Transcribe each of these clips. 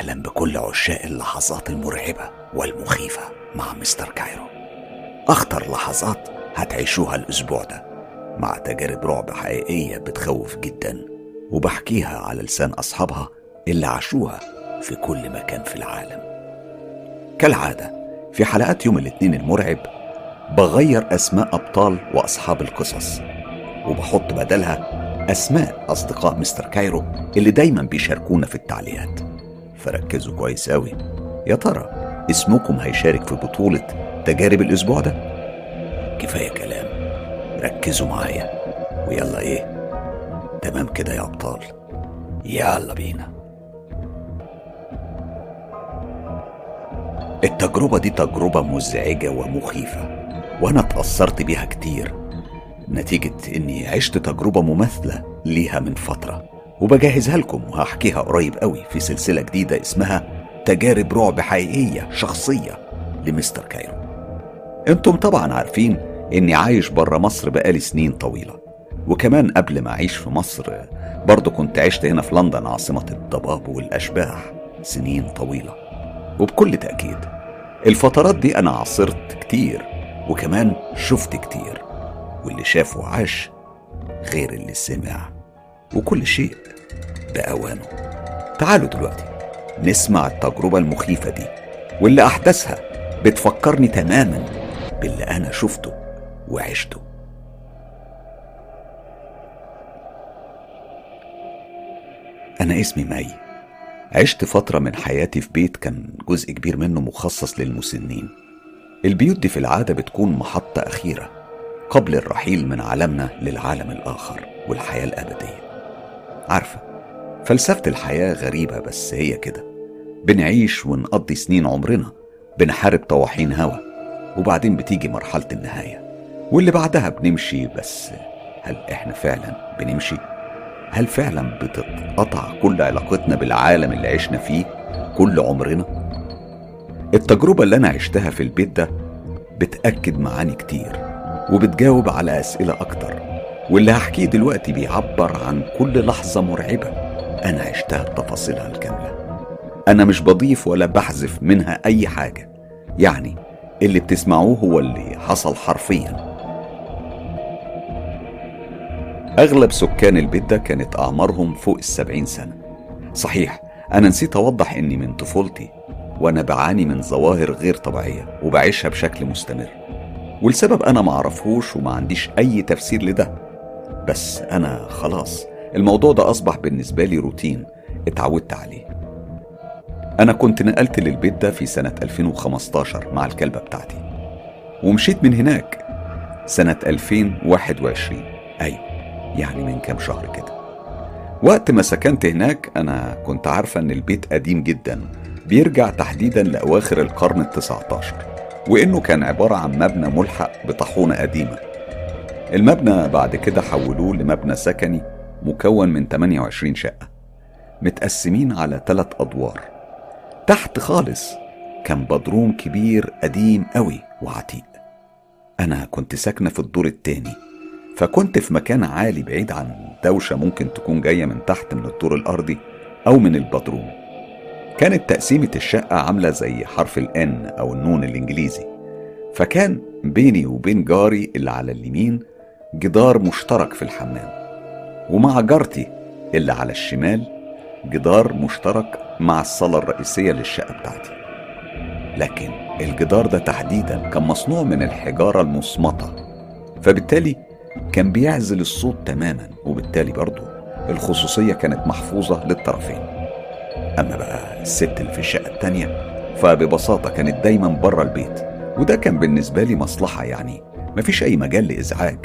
أهلا بكل عشاق اللحظات المرعبة والمخيفة مع مستر كايرو أخطر لحظات هتعيشوها الأسبوع ده مع تجارب رعب حقيقية بتخوف جدا وبحكيها على لسان أصحابها اللي عاشوها في كل مكان في العالم كالعادة في حلقات يوم الاثنين المرعب بغير أسماء أبطال وأصحاب القصص وبحط بدلها أسماء أصدقاء مستر كايرو اللي دايما بيشاركونا في التعليقات فركزوا كويس أوي يا ترى اسمكم هيشارك في بطولة تجارب الأسبوع ده؟ كفاية كلام ركزوا معايا ويلا إيه تمام كده يا أبطال يلا بينا التجربة دي تجربة مزعجة ومخيفة وأنا اتأثرت بيها كتير نتيجة إني عشت تجربة مماثلة ليها من فترة وبجهزها لكم وهحكيها قريب قوي في سلسلة جديدة اسمها تجارب رعب حقيقية شخصية لمستر كايرو انتم طبعا عارفين اني عايش برا مصر بقالي سنين طويلة وكمان قبل ما اعيش في مصر برضه كنت عشت هنا في لندن عاصمة الضباب والأشباح سنين طويلة وبكل تأكيد الفترات دي أنا عاصرت كتير وكمان شفت كتير واللي شاف وعاش غير اللي سمع وكل شيء بأوانه تعالوا دلوقتي نسمع التجربة المخيفة دي واللي أحداثها بتفكرني تماما باللي أنا شفته وعشته أنا اسمي مي عشت فترة من حياتي في بيت كان جزء كبير منه مخصص للمسنين البيوت دي في العادة بتكون محطة أخيرة قبل الرحيل من عالمنا للعالم الآخر والحياة الأبدية عارفة فلسفة الحياة غريبة بس هي كده بنعيش ونقضي سنين عمرنا بنحارب طواحين هوا وبعدين بتيجي مرحلة النهاية واللي بعدها بنمشي بس هل احنا فعلا بنمشي؟ هل فعلا بتتقطع كل علاقتنا بالعالم اللي عشنا فيه كل عمرنا؟ التجربة اللي أنا عشتها في البيت ده بتأكد معاني كتير وبتجاوب على أسئلة أكتر واللي هحكيه دلوقتي بيعبر عن كل لحظة مرعبة أنا عشتها بتفاصيلها الكاملة أنا مش بضيف ولا بحذف منها أي حاجة يعني اللي بتسمعوه هو اللي حصل حرفيا أغلب سكان البيت ده كانت أعمارهم فوق السبعين سنة صحيح أنا نسيت أوضح إني من طفولتي وأنا بعاني من ظواهر غير طبيعية وبعيشها بشكل مستمر والسبب أنا معرفهوش وما عنديش أي تفسير لده بس أنا خلاص الموضوع ده أصبح بالنسبة لي روتين اتعودت عليه أنا كنت نقلت للبيت ده في سنة 2015 مع الكلبة بتاعتي ومشيت من هناك سنة 2021 أيوة يعني من كام شهر كده وقت ما سكنت هناك أنا كنت عارفة إن البيت قديم جدا بيرجع تحديدا لأواخر القرن التسعة عشر وإنه كان عبارة عن مبنى ملحق بطاحونة قديمة المبنى بعد كده حولوه لمبنى سكني مكون من 28 شقة متقسمين على ثلاث أدوار تحت خالص كان بدروم كبير قديم قوي وعتيق أنا كنت ساكنة في الدور التاني فكنت في مكان عالي بعيد عن دوشة ممكن تكون جاية من تحت من الدور الأرضي أو من البدروم كانت تقسيمة الشقة عاملة زي حرف الان أو النون الإنجليزي فكان بيني وبين جاري اللي على اليمين جدار مشترك في الحمام ومع جارتي اللي على الشمال جدار مشترك مع الصالة الرئيسية للشقة بتاعتي لكن الجدار ده تحديدا كان مصنوع من الحجارة المصمتة فبالتالي كان بيعزل الصوت تماما وبالتالي برضه الخصوصية كانت محفوظة للطرفين أما بقى الست اللي في الشقة التانية فببساطة كانت دايما بره البيت وده كان بالنسبة لي مصلحة يعني مفيش أي مجال لإزعاج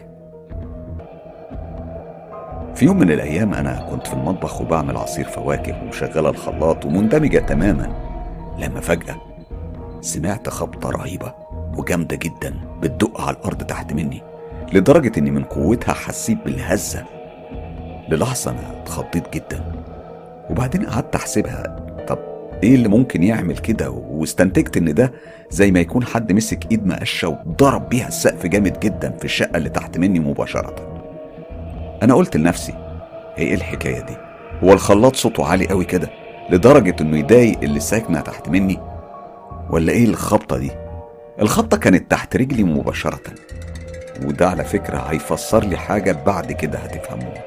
في يوم من الأيام أنا كنت في المطبخ وبعمل عصير فواكه ومشغلة الخلاط ومندمجة تماما لما فجأة سمعت خبطة رهيبة وجامدة جدا بتدق على الأرض تحت مني لدرجة إني من قوتها حسيت بالهزة للحظة أنا اتخضيت جدا وبعدين قعدت أحسبها طب إيه اللي ممكن يعمل كده واستنتجت إن ده زي ما يكون حد مسك إيد مقشة وضرب بيها السقف جامد جدا في الشقة اللي تحت مني مباشرة أنا قلت لنفسي هي إيه الحكاية دي هو الخلاط صوته عالي قوي كده لدرجة انه يضايق اللي ساكنة تحت مني ولا ايه الخبطة دي الخبطة كانت تحت رجلي مباشرة وده على فكرة هيفسر لي حاجة بعد كده هتفهموها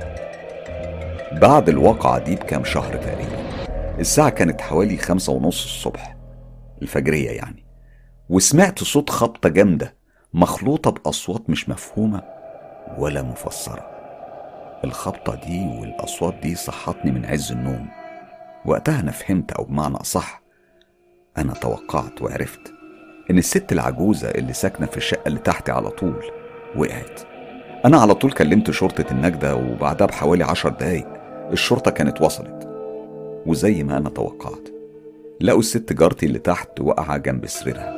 بعد الواقعة دي بكام شهر تقريبا الساعة كانت حوالي خمسة ونص الصبح الفجرية يعني وسمعت صوت خبطة جامدة مخلوطة بأصوات مش مفهومة ولا مفسرة الخبطة دي والأصوات دي صحتني من عز النوم وقتها أنا فهمت أو بمعنى أصح أنا توقعت وعرفت إن الست العجوزة اللي ساكنة في الشقة اللي تحتي على طول وقعت أنا على طول كلمت شرطة النجدة وبعدها بحوالي عشر دقايق الشرطة كانت وصلت وزي ما أنا توقعت لقوا الست جارتي اللي تحت واقعة جنب سريرها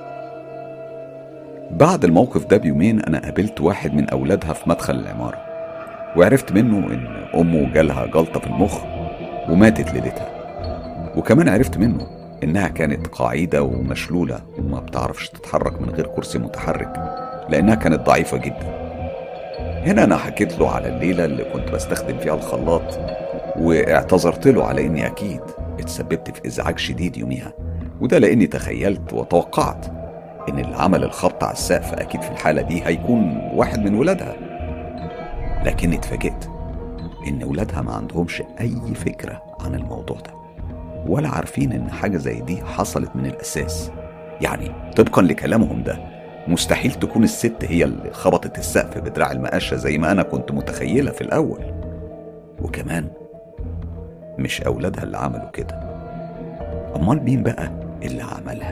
بعد الموقف ده بيومين أنا قابلت واحد من أولادها في مدخل العمارة وعرفت منه إن أمه جالها جلطة في المخ وماتت ليلتها وكمان عرفت منه إنها كانت قاعدة ومشلولة وما بتعرفش تتحرك من غير كرسي متحرك لأنها كانت ضعيفة جدا هنا أنا حكيت له على الليلة اللي كنت بستخدم فيها الخلاط واعتذرت له على إني أكيد اتسببت في إزعاج شديد يوميها وده لأني تخيلت وتوقعت إن اللي عمل الخبط على السقف أكيد في الحالة دي هيكون واحد من ولادها لكني اتفاجئت إن ولادها ما عندهمش أي فكرة عن الموضوع ده ولا عارفين إن حاجة زي دي حصلت من الأساس يعني طبقا لكلامهم ده مستحيل تكون الست هي اللي خبطت السقف بدراع المقاشة زي ما أنا كنت متخيلة في الأول وكمان مش أولادها اللي عملوا كده أمال مين بقى اللي عملها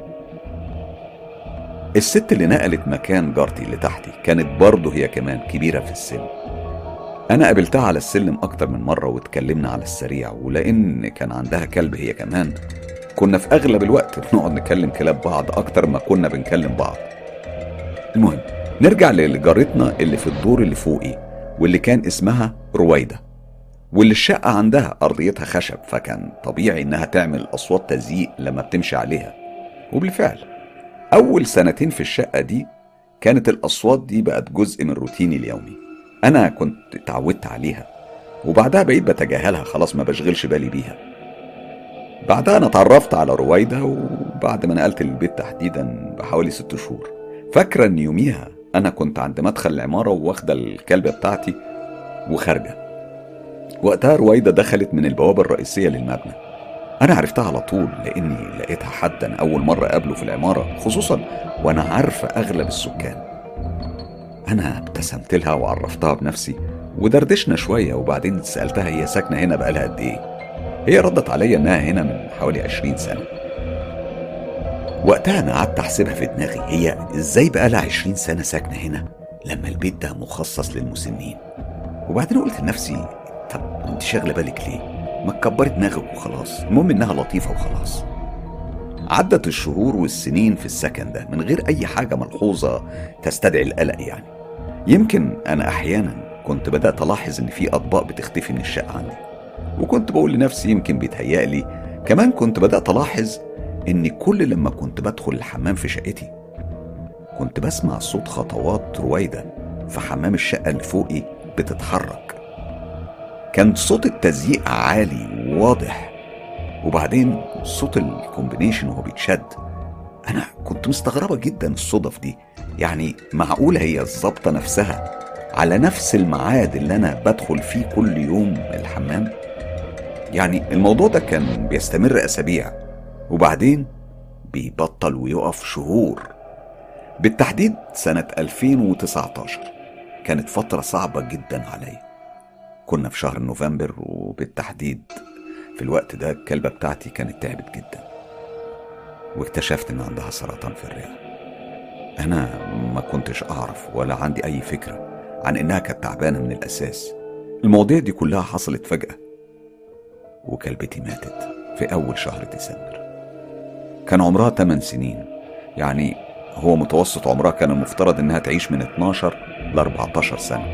الست اللي نقلت مكان جارتي اللي تحتي كانت برضه هي كمان كبيرة في السن أنا قابلتها على السلم أكتر من مرة واتكلمنا على السريع ولأن كان عندها كلب هي كمان كنا في أغلب الوقت بنقعد نكلم كلاب بعض أكتر ما كنا بنكلم بعض المهم نرجع لجارتنا اللي في الدور اللي فوقي واللي كان اسمها رويدة واللي الشقة عندها أرضيتها خشب فكان طبيعي إنها تعمل أصوات تزييق لما بتمشي عليها وبالفعل أول سنتين في الشقة دي كانت الأصوات دي بقت جزء من روتيني اليومي أنا كنت اتعودت عليها وبعدها بقيت بتجاهلها خلاص ما بشغلش بالي بيها بعدها أنا اتعرفت على رويدة وبعد ما نقلت للبيت تحديدا بحوالي ست شهور فاكرة إن يوميها أنا كنت عند مدخل العمارة واخدة الكلبة بتاعتي وخارجة وقتها رويدة دخلت من البوابة الرئيسية للمبنى أنا عرفتها على طول لأني لقيتها حدا أول مرة أقابله في العمارة خصوصا وأنا عارفة أغلب السكان أنا ابتسمت لها وعرفتها بنفسي ودردشنا شوية وبعدين سألتها هي ساكنة هنا بقالها قد إيه هي ردت عليا إنها هنا من حوالي عشرين سنة وقتها أنا قعدت أحسبها في دماغي هي إزاي بقالها عشرين سنة ساكنة هنا لما البيت ده مخصص للمسنين وبعدين قلت لنفسي طب انت شاغله بالك ليه ما تكبري دماغك وخلاص المهم انها لطيفه وخلاص عدت الشهور والسنين في السكن ده من غير اي حاجه ملحوظه تستدعي القلق يعني يمكن انا احيانا كنت بدات الاحظ ان في اطباق بتختفي من الشقه عندي وكنت بقول لنفسي يمكن بيتهيألي كمان كنت بدات الاحظ ان كل لما كنت بدخل الحمام في شقتي كنت بسمع صوت خطوات رويده في حمام الشقه اللي فوقي بتتحرك كان صوت التزييق عالي وواضح وبعدين صوت الكومبينيشن وهو بيتشد انا كنت مستغربه جدا الصدف دي يعني معقوله هي الظابطه نفسها على نفس الميعاد اللي انا بدخل فيه كل يوم الحمام يعني الموضوع ده كان بيستمر اسابيع وبعدين بيبطل ويقف شهور بالتحديد سنة 2019 كانت فترة صعبة جدا عليا كنا في شهر نوفمبر وبالتحديد في الوقت ده الكلبة بتاعتي كانت تعبت جدا واكتشفت ان عندها سرطان في الرئة انا ما كنتش اعرف ولا عندي اي فكرة عن انها كانت تعبانة من الاساس المواضيع دي كلها حصلت فجأة وكلبتي ماتت في اول شهر ديسمبر كان عمرها 8 سنين يعني هو متوسط عمرها كان المفترض انها تعيش من 12 ل 14 سنة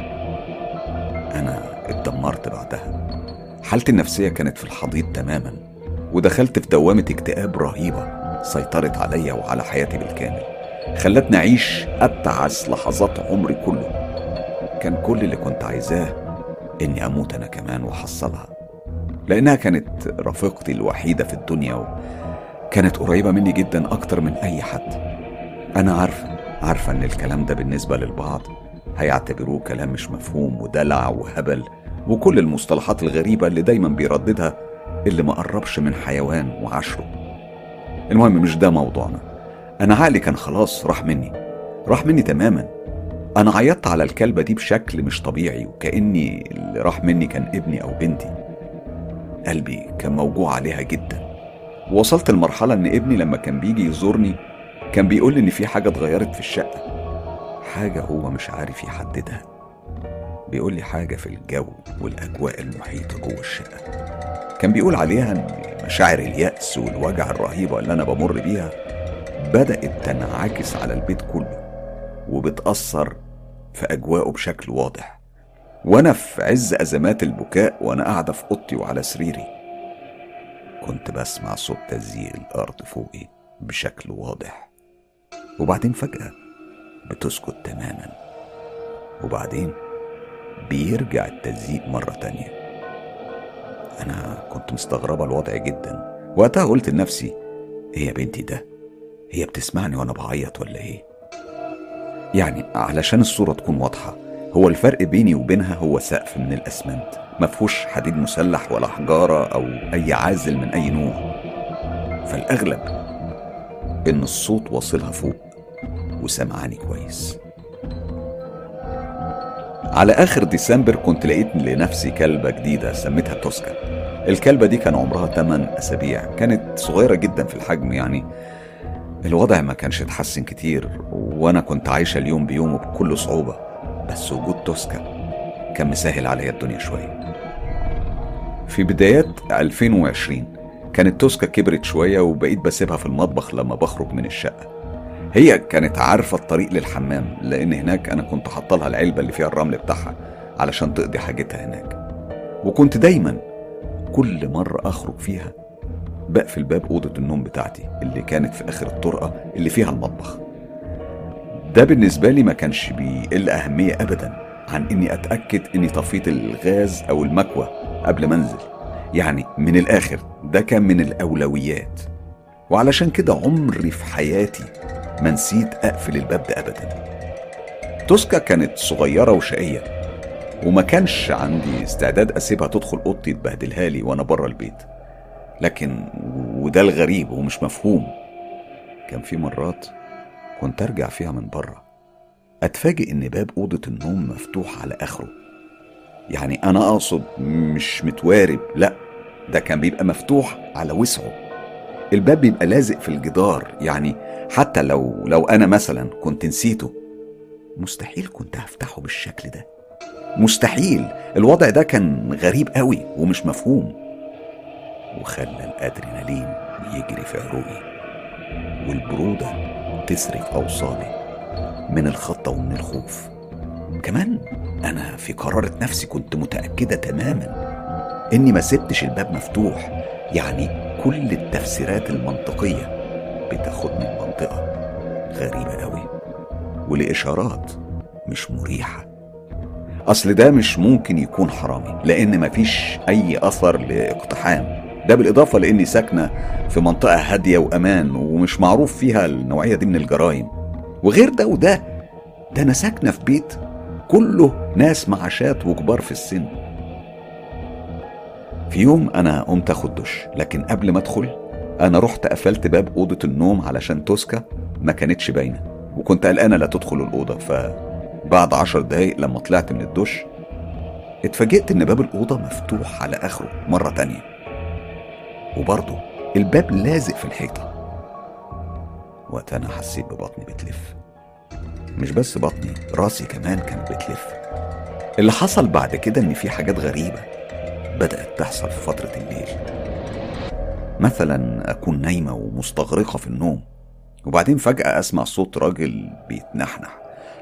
انا اتدمرت بعدها حالتي النفسية كانت في الحضيض تماما ودخلت في دوامة اكتئاب رهيبة سيطرت عليا وعلى حياتي بالكامل خلتني أعيش أبتعس لحظات عمري كله كان كل اللي كنت عايزاه إني أموت أنا كمان وأحصلها لأنها كانت رفيقتي الوحيدة في الدنيا وكانت قريبة مني جدا أكتر من أي حد أنا عارفة عارفة إن الكلام ده بالنسبة للبعض هيعتبروه كلام مش مفهوم ودلع وهبل وكل المصطلحات الغريبة اللي دايما بيرددها اللي ما قربش من حيوان وعشره المهم مش ده موضوعنا أنا عقلي كان خلاص راح مني راح مني تماما أنا عيطت على الكلبة دي بشكل مش طبيعي وكأني اللي راح مني كان ابني أو بنتي قلبي كان موجوع عليها جدا وصلت لمرحلة إن ابني لما كان بيجي يزورني كان بيقول لي إن في حاجة اتغيرت في الشقة حاجة هو مش عارف يحددها بيقول لي حاجة في الجو والأجواء المحيطة جوه الشقة كان بيقول عليها إن مشاعر اليأس والوجع الرهيبة اللي أنا بمر بيها بدأت تنعكس على البيت كله وبتأثر في أجواءه بشكل واضح وأنا في عز أزمات البكاء وأنا قاعدة في أوضتي وعلى سريري كنت بسمع صوت تزييق الأرض فوقي بشكل واضح وبعدين فجأة بتسكت تماما وبعدين بيرجع التزييق مرة تانية أنا كنت مستغربة الوضع جدا وقتها قلت لنفسي إيه يا بنتي ده هي بتسمعني وأنا بعيط ولا إيه يعني علشان الصورة تكون واضحة هو الفرق بيني وبينها هو سقف من الأسمنت مفهوش حديد مسلح ولا حجارة أو أي عازل من أي نوع فالأغلب إن الصوت واصلها فوق وسمعاني كويس على آخر ديسمبر كنت لقيت لنفسي كلبة جديدة سميتها توسكا الكلبة دي كان عمرها 8 أسابيع كانت صغيرة جدا في الحجم يعني الوضع ما كانش اتحسن كتير وأنا كنت عايشة اليوم بيومه بكل صعوبة بس وجود توسكا كان مسهل عليا الدنيا شوية في بدايات 2020 كانت توسكا كبرت شوية وبقيت بسيبها في المطبخ لما بخرج من الشقة هي كانت عارفة الطريق للحمام لأن هناك أنا كنت حاطة لها العلبة اللي فيها الرمل بتاعها علشان تقضي حاجتها هناك وكنت دايما كل مرة أخرج فيها بقفل باب أوضة النوم بتاعتي اللي كانت في آخر الطرقة اللي فيها المطبخ ده بالنسبة لي ما كانش بيقل أهمية أبدا عن إني أتأكد إني طفيت الغاز أو المكوى قبل ما أنزل يعني من الآخر ده كان من الأولويات وعلشان كده عمري في حياتي ما نسيت أقفل الباب ده أبدا توسكا كانت صغيرة وشقية وما كانش عندي استعداد أسيبها تدخل أوضتي تبهدلها لي وأنا بره البيت لكن وده الغريب ومش مفهوم كان في مرات كنت أرجع فيها من بره أتفاجئ إن باب أوضة النوم مفتوح على آخره يعني أنا أقصد مش متوارب لأ ده كان بيبقى مفتوح على وسعه الباب بيبقى لازق في الجدار يعني حتى لو لو انا مثلا كنت نسيته مستحيل كنت هفتحه بالشكل ده مستحيل الوضع ده كان غريب قوي ومش مفهوم وخلى الادرينالين يجري في عروقي والبروده تسري في اوصالي من الخطه ومن الخوف كمان انا في قرارة نفسي كنت متاكده تماما اني ما سبتش الباب مفتوح يعني كل التفسيرات المنطقيه بتاخدني لمنطقة غريبة قوي ولإشارات مش مريحة أصل ده مش ممكن يكون حرامي لأن مفيش أي أثر لاقتحام ده بالإضافة لأني ساكنة في منطقة هادية وأمان ومش معروف فيها النوعية دي من الجرائم وغير ده وده ده أنا ساكنة في بيت كله ناس معاشات وكبار في السن في يوم أنا قمت أخد دش لكن قبل ما أدخل انا رحت قفلت باب اوضه النوم علشان توسكا ما كانتش باينه وكنت قلقانه لا تدخل الاوضه فبعد عشر دقايق لما طلعت من الدش اتفاجئت ان باب الاوضه مفتوح على اخره مره تانية وبرضه الباب لازق في الحيطه وقتها انا حسيت ببطني بتلف مش بس بطني راسي كمان كانت بتلف اللي حصل بعد كده ان في حاجات غريبه بدات تحصل في فتره الليل مثلا أكون نايمة ومستغرقة في النوم وبعدين فجأة أسمع صوت راجل بيتنحنح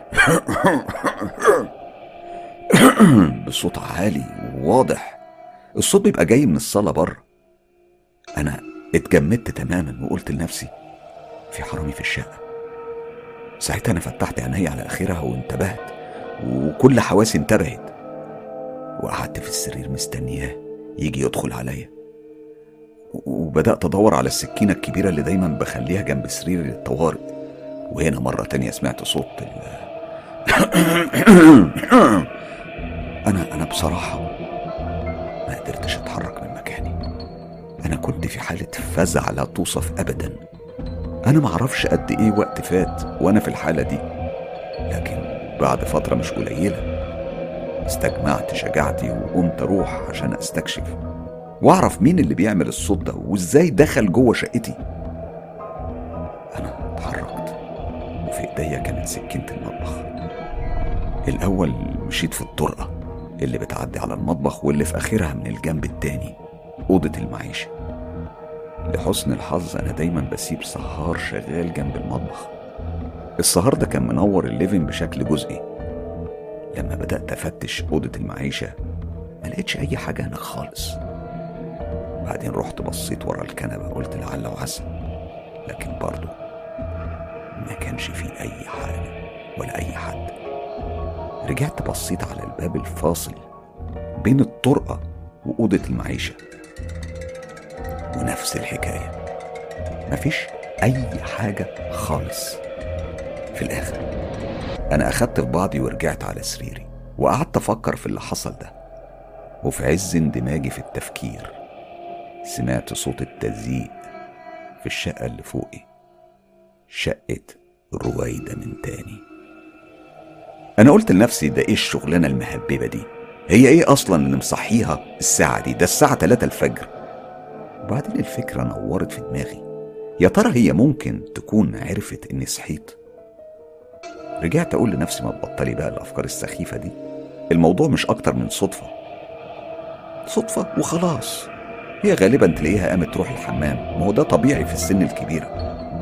بصوت عالي وواضح الصوت بيبقى جاي من الصالة بره أنا اتجمدت تماما وقلت لنفسي في حرامي في الشقة ساعتها أنا فتحت عيني على آخرها وانتبهت وكل حواسي انتبهت وقعدت في السرير مستنياه يجي يدخل عليا وبدأت أدور على السكينة الكبيرة اللي دايما بخليها جنب سريري للطوارئ وهنا مرة تانية سمعت صوت ال أنا أنا بصراحة ما قدرتش أتحرك من مكاني أنا كنت في حالة فزع لا توصف أبدا أنا معرفش قد إيه وقت فات وأنا في الحالة دي لكن بعد فترة مش قليلة استجمعت شجاعتي وقمت أروح عشان أستكشف وأعرف مين اللي بيعمل الصوت ده وإزاي دخل جوه شقتي أنا اتحركت وفي إيديا كانت سكينة المطبخ الأول مشيت في الطرقة اللي بتعدي على المطبخ واللي في آخرها من الجنب التاني أوضة المعيشة لحسن الحظ أنا دايما بسيب سهار شغال جنب المطبخ السهار ده كان منور الليفين بشكل جزئي لما بدأت أفتش أوضة المعيشة ما لقيتش أي حاجة هناك خالص بعدين رحت بصيت ورا الكنبة قلت لعل وعسى لكن برضه ما كانش فيه أي حاجة ولا أي حد رجعت بصيت على الباب الفاصل بين الطرقة وأوضة المعيشة ونفس الحكاية مفيش أي حاجة خالص في الآخر أنا أخدت في بعضي ورجعت على سريري وقعدت أفكر في اللي حصل ده وفي عز اندماجي في التفكير سمعت صوت التزييق في الشقة اللي فوقي شقة رويدة من تاني أنا قلت لنفسي ده إيه الشغلانة المهببة دي هي إيه أصلا اللي مصحيها الساعة دي ده الساعة 3 الفجر وبعدين الفكرة نورت في دماغي يا ترى هي ممكن تكون عرفت إني صحيت رجعت أقول لنفسي ما تبطلي بقى الأفكار السخيفة دي الموضوع مش أكتر من صدفة صدفة وخلاص هي غالبا تلاقيها قامت تروح الحمام ما هو ده طبيعي في السن الكبيرة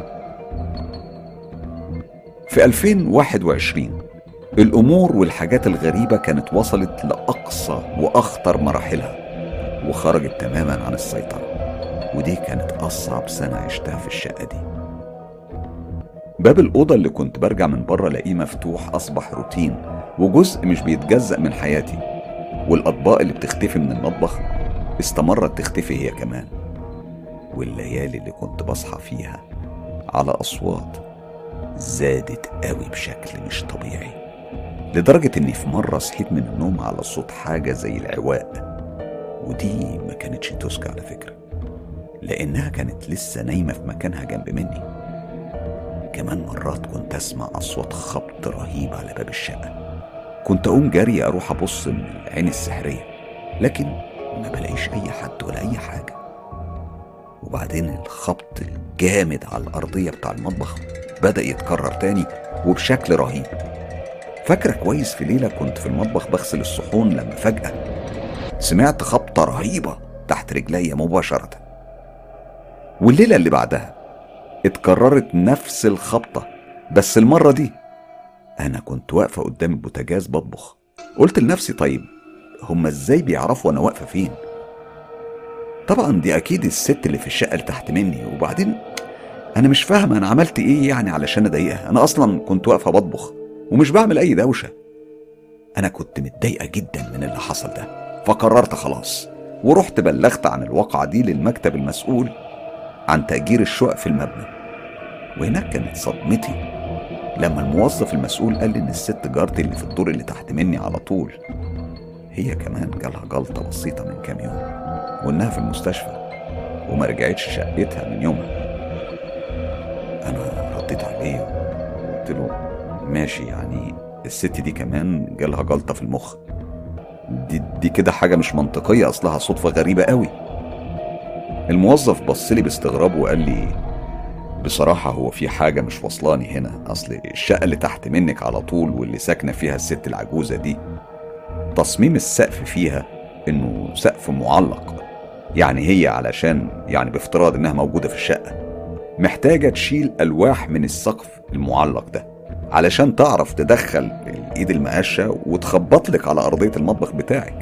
في 2021 الأمور والحاجات الغريبة كانت وصلت لأقصى وأخطر مراحلها وخرجت تماما عن السيطرة ودي كانت أصعب سنة عشتها في الشقة دي باب الأوضة اللي كنت برجع من بره ألاقيه مفتوح أصبح روتين وجزء مش بيتجزأ من حياتي والأطباق اللي بتختفي من المطبخ استمرت تختفي هي كمان والليالي اللي كنت بصحى فيها على أصوات زادت قوي بشكل مش طبيعي لدرجة إني في مرة صحيت من النوم على صوت حاجة زي العواء ودي ما كانتش توسكا على فكرة لأنها كانت لسه نايمة في مكانها جنب مني كمان مرات كنت أسمع أصوات خبط رهيب على باب الشقة كنت أقوم جري أروح أبص من العين السحرية لكن ما بلاقيش أي حد ولا أي حاجة وبعدين الخبط الجامد على الأرضية بتاع المطبخ بدأ يتكرر تاني وبشكل رهيب فاكرة كويس في ليلة كنت في المطبخ بغسل الصحون لما فجأة سمعت خبطة رهيبة تحت رجلي مباشرة والليلة اللي بعدها اتكررت نفس الخبطة بس المرة دي أنا كنت واقفة قدام البوتاجاز بطبخ قلت لنفسي طيب هما ازاي بيعرفوا أنا واقفة فين طبعا دي أكيد الست اللي في الشقة اللي تحت مني وبعدين أنا مش فاهم أنا عملت إيه يعني علشان أضايقها أنا أصلا كنت واقفة بطبخ ومش بعمل أي دوشة أنا كنت متضايقة جدا من اللي حصل ده فقررت خلاص ورحت بلغت عن الواقعة دي للمكتب المسؤول عن تأجير الشقق في المبنى وهناك كانت صدمتي لما الموظف المسؤول قال لي إن الست جارتي اللي في الدور اللي تحت مني على طول هي كمان جالها جلطة بسيطة من كام يوم وإنها في المستشفى وما رجعتش شقتها من يومها أنا رديت عليه وقلت له ماشي يعني الست دي كمان جالها جلطة في المخ دي, دي كده حاجة مش منطقية أصلها صدفة غريبة قوي الموظف بص لي باستغراب وقال لي بصراحة هو في حاجة مش وصلاني هنا أصل الشقة اللي تحت منك على طول واللي ساكنة فيها الست العجوزة دي تصميم السقف فيها إنه سقف معلق يعني هي علشان يعني بافتراض إنها موجودة في الشقة محتاجة تشيل ألواح من السقف المعلق ده علشان تعرف تدخل الإيد المقشة وتخبط لك على أرضية المطبخ بتاعك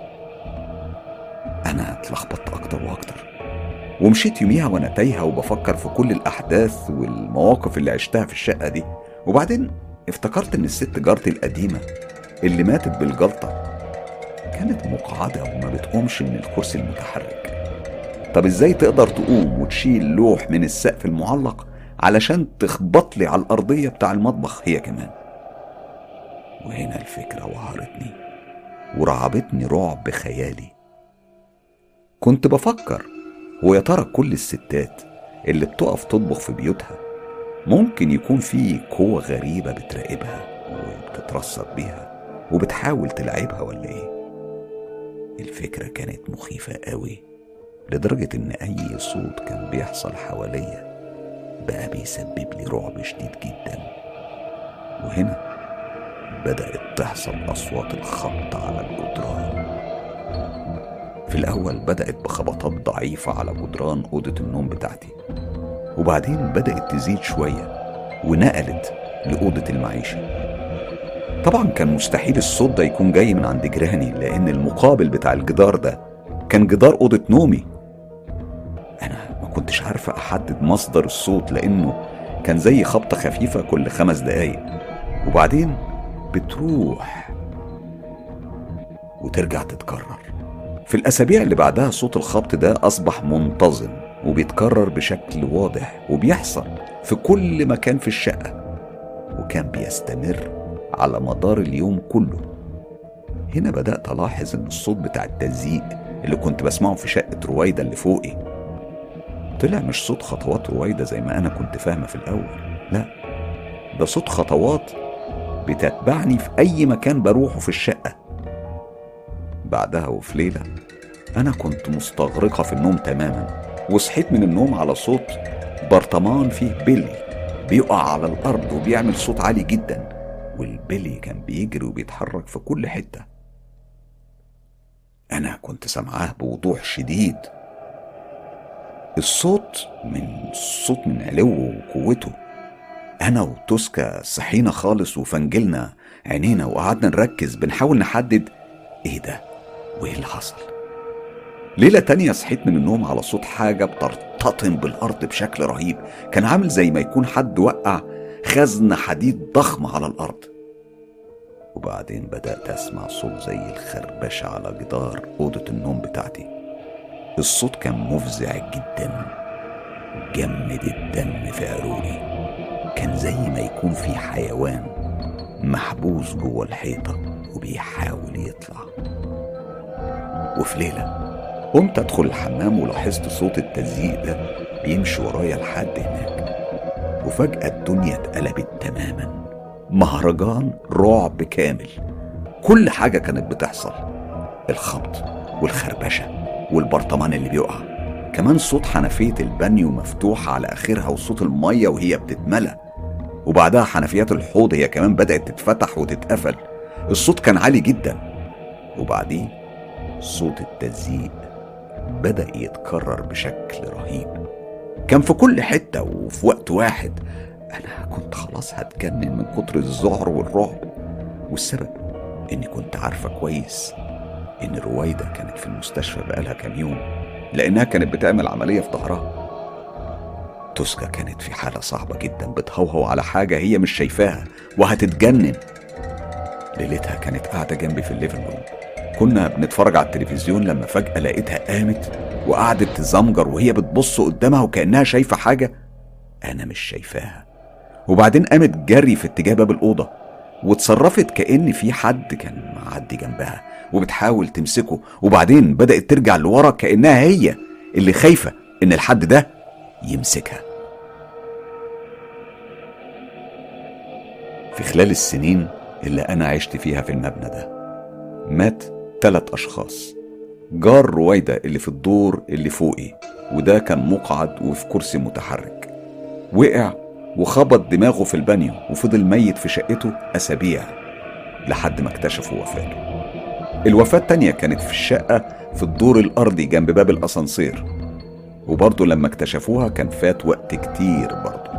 أنا اتلخبطت أكتر وأكتر ومشيت يوميها وأنا تايهة وبفكر في كل الأحداث والمواقف اللي عشتها في الشقة دي وبعدين افتكرت إن الست جارتي القديمة اللي ماتت بالجلطة كانت مقعدة وما بتقومش من الكرسي المتحرك طب ازاي تقدر تقوم وتشيل لوح من السقف المعلق علشان تخبط لي على الأرضية بتاع المطبخ هي كمان وهنا الفكرة وهرتني ورعبتني رعب خيالي كنت بفكر هو يا ترى كل الستات اللي بتقف تطبخ في بيوتها ممكن يكون في قوة غريبة بتراقبها وبتترصد بيها وبتحاول تلعبها ولا ايه الفكرة كانت مخيفة قوي لدرجة ان اي صوت كان بيحصل حواليا بقى بيسبب لي رعب شديد جدا وهنا بدأت تحصل أصوات الخبط على الجدران في الأول بدأت بخبطات ضعيفة على جدران أوضة النوم بتاعتي وبعدين بدأت تزيد شوية ونقلت لأوضة المعيشة طبعا كان مستحيل الصوت ده يكون جاي من عند جيراني لأن المقابل بتاع الجدار ده كان جدار أوضة نومي أنا ما كنتش عارفة أحدد مصدر الصوت لأنه كان زي خبطة خفيفة كل خمس دقايق وبعدين بتروح وترجع تتكرر في الأسابيع اللي بعدها صوت الخبط ده أصبح منتظم وبيتكرر بشكل واضح وبيحصل في كل مكان في الشقة وكان بيستمر على مدار اليوم كله هنا بدأت ألاحظ إن الصوت بتاع التزييق اللي كنت بسمعه في شقة رويدة اللي فوقي طلع مش صوت خطوات رويدة زي ما أنا كنت فاهمة في الأول لا ده صوت خطوات بتتبعني في أي مكان بروحه في الشقة بعدها وفي ليلة أنا كنت مستغرقة في النوم تماما وصحيت من النوم على صوت برطمان فيه بيلي بيقع على الأرض وبيعمل صوت عالي جدا والبيلي كان بيجري وبيتحرك في كل حتة أنا كنت سامعاه بوضوح شديد الصوت من الصوت من علوه وقوته أنا وتوسكا صحينا خالص وفنجلنا عينينا وقعدنا نركز بنحاول نحدد إيه ده وإيه اللي حصل ليلة تانية صحيت من النوم على صوت حاجة بترتطم بالأرض بشكل رهيب كان عامل زي ما يكون حد وقع خزنة حديد ضخمة على الأرض وبعدين بدأت أسمع صوت زي الخربشة على جدار أوضة النوم بتاعتي الصوت كان مفزع جدا جمد الدم في عروقي كان زي ما يكون في حيوان محبوس جوه الحيطة وبيحاول يطلع وفي ليلة قمت أدخل الحمام ولاحظت صوت التزييق ده بيمشي ورايا لحد هناك وفجأة الدنيا اتقلبت تماما مهرجان رعب كامل كل حاجة كانت بتحصل الخبط والخربشة والبرطمان اللي بيقع كمان صوت حنفية البانيو مفتوحة على آخرها وصوت المية وهي بتتملى وبعدها حنفيات الحوض هي كمان بدأت تتفتح وتتقفل الصوت كان عالي جدا وبعدين صوت التزييق بدأ يتكرر بشكل رهيب كان في كل حتة وفي وقت واحد أنا كنت خلاص هتجنن من كتر الذعر والرعب والسبب إني كنت عارفة كويس إن رويدة كانت في المستشفى بقالها كام يوم لأنها كانت بتعمل عملية في ظهرها توسكا كانت في حالة صعبة جدا بتهوهو على حاجة هي مش شايفاها وهتتجنن ليلتها كانت قاعدة جنبي في الليفنج روم كنا بنتفرج على التلفزيون لما فجأة لقيتها قامت وقعدت تزمجر وهي بتبص قدامها وكأنها شايفة حاجة أنا مش شايفاها وبعدين قامت جري في اتجاه باب الأوضة واتصرفت كأن في حد كان معدي جنبها وبتحاول تمسكه وبعدين بدأت ترجع لورا كأنها هي اللي خايفة إن الحد ده يمسكها في خلال السنين اللي أنا عشت فيها في المبنى ده مات تلات أشخاص جار رويدة اللي في الدور اللي فوقي وده كان مقعد وفي كرسي متحرك وقع وخبط دماغه في البانيو وفضل ميت في شقته أسابيع لحد ما اكتشفوا وفاته الوفاة التانية كانت في الشقة في الدور الأرضي جنب باب الأسانسير وبرضه لما اكتشفوها كان فات وقت كتير برضه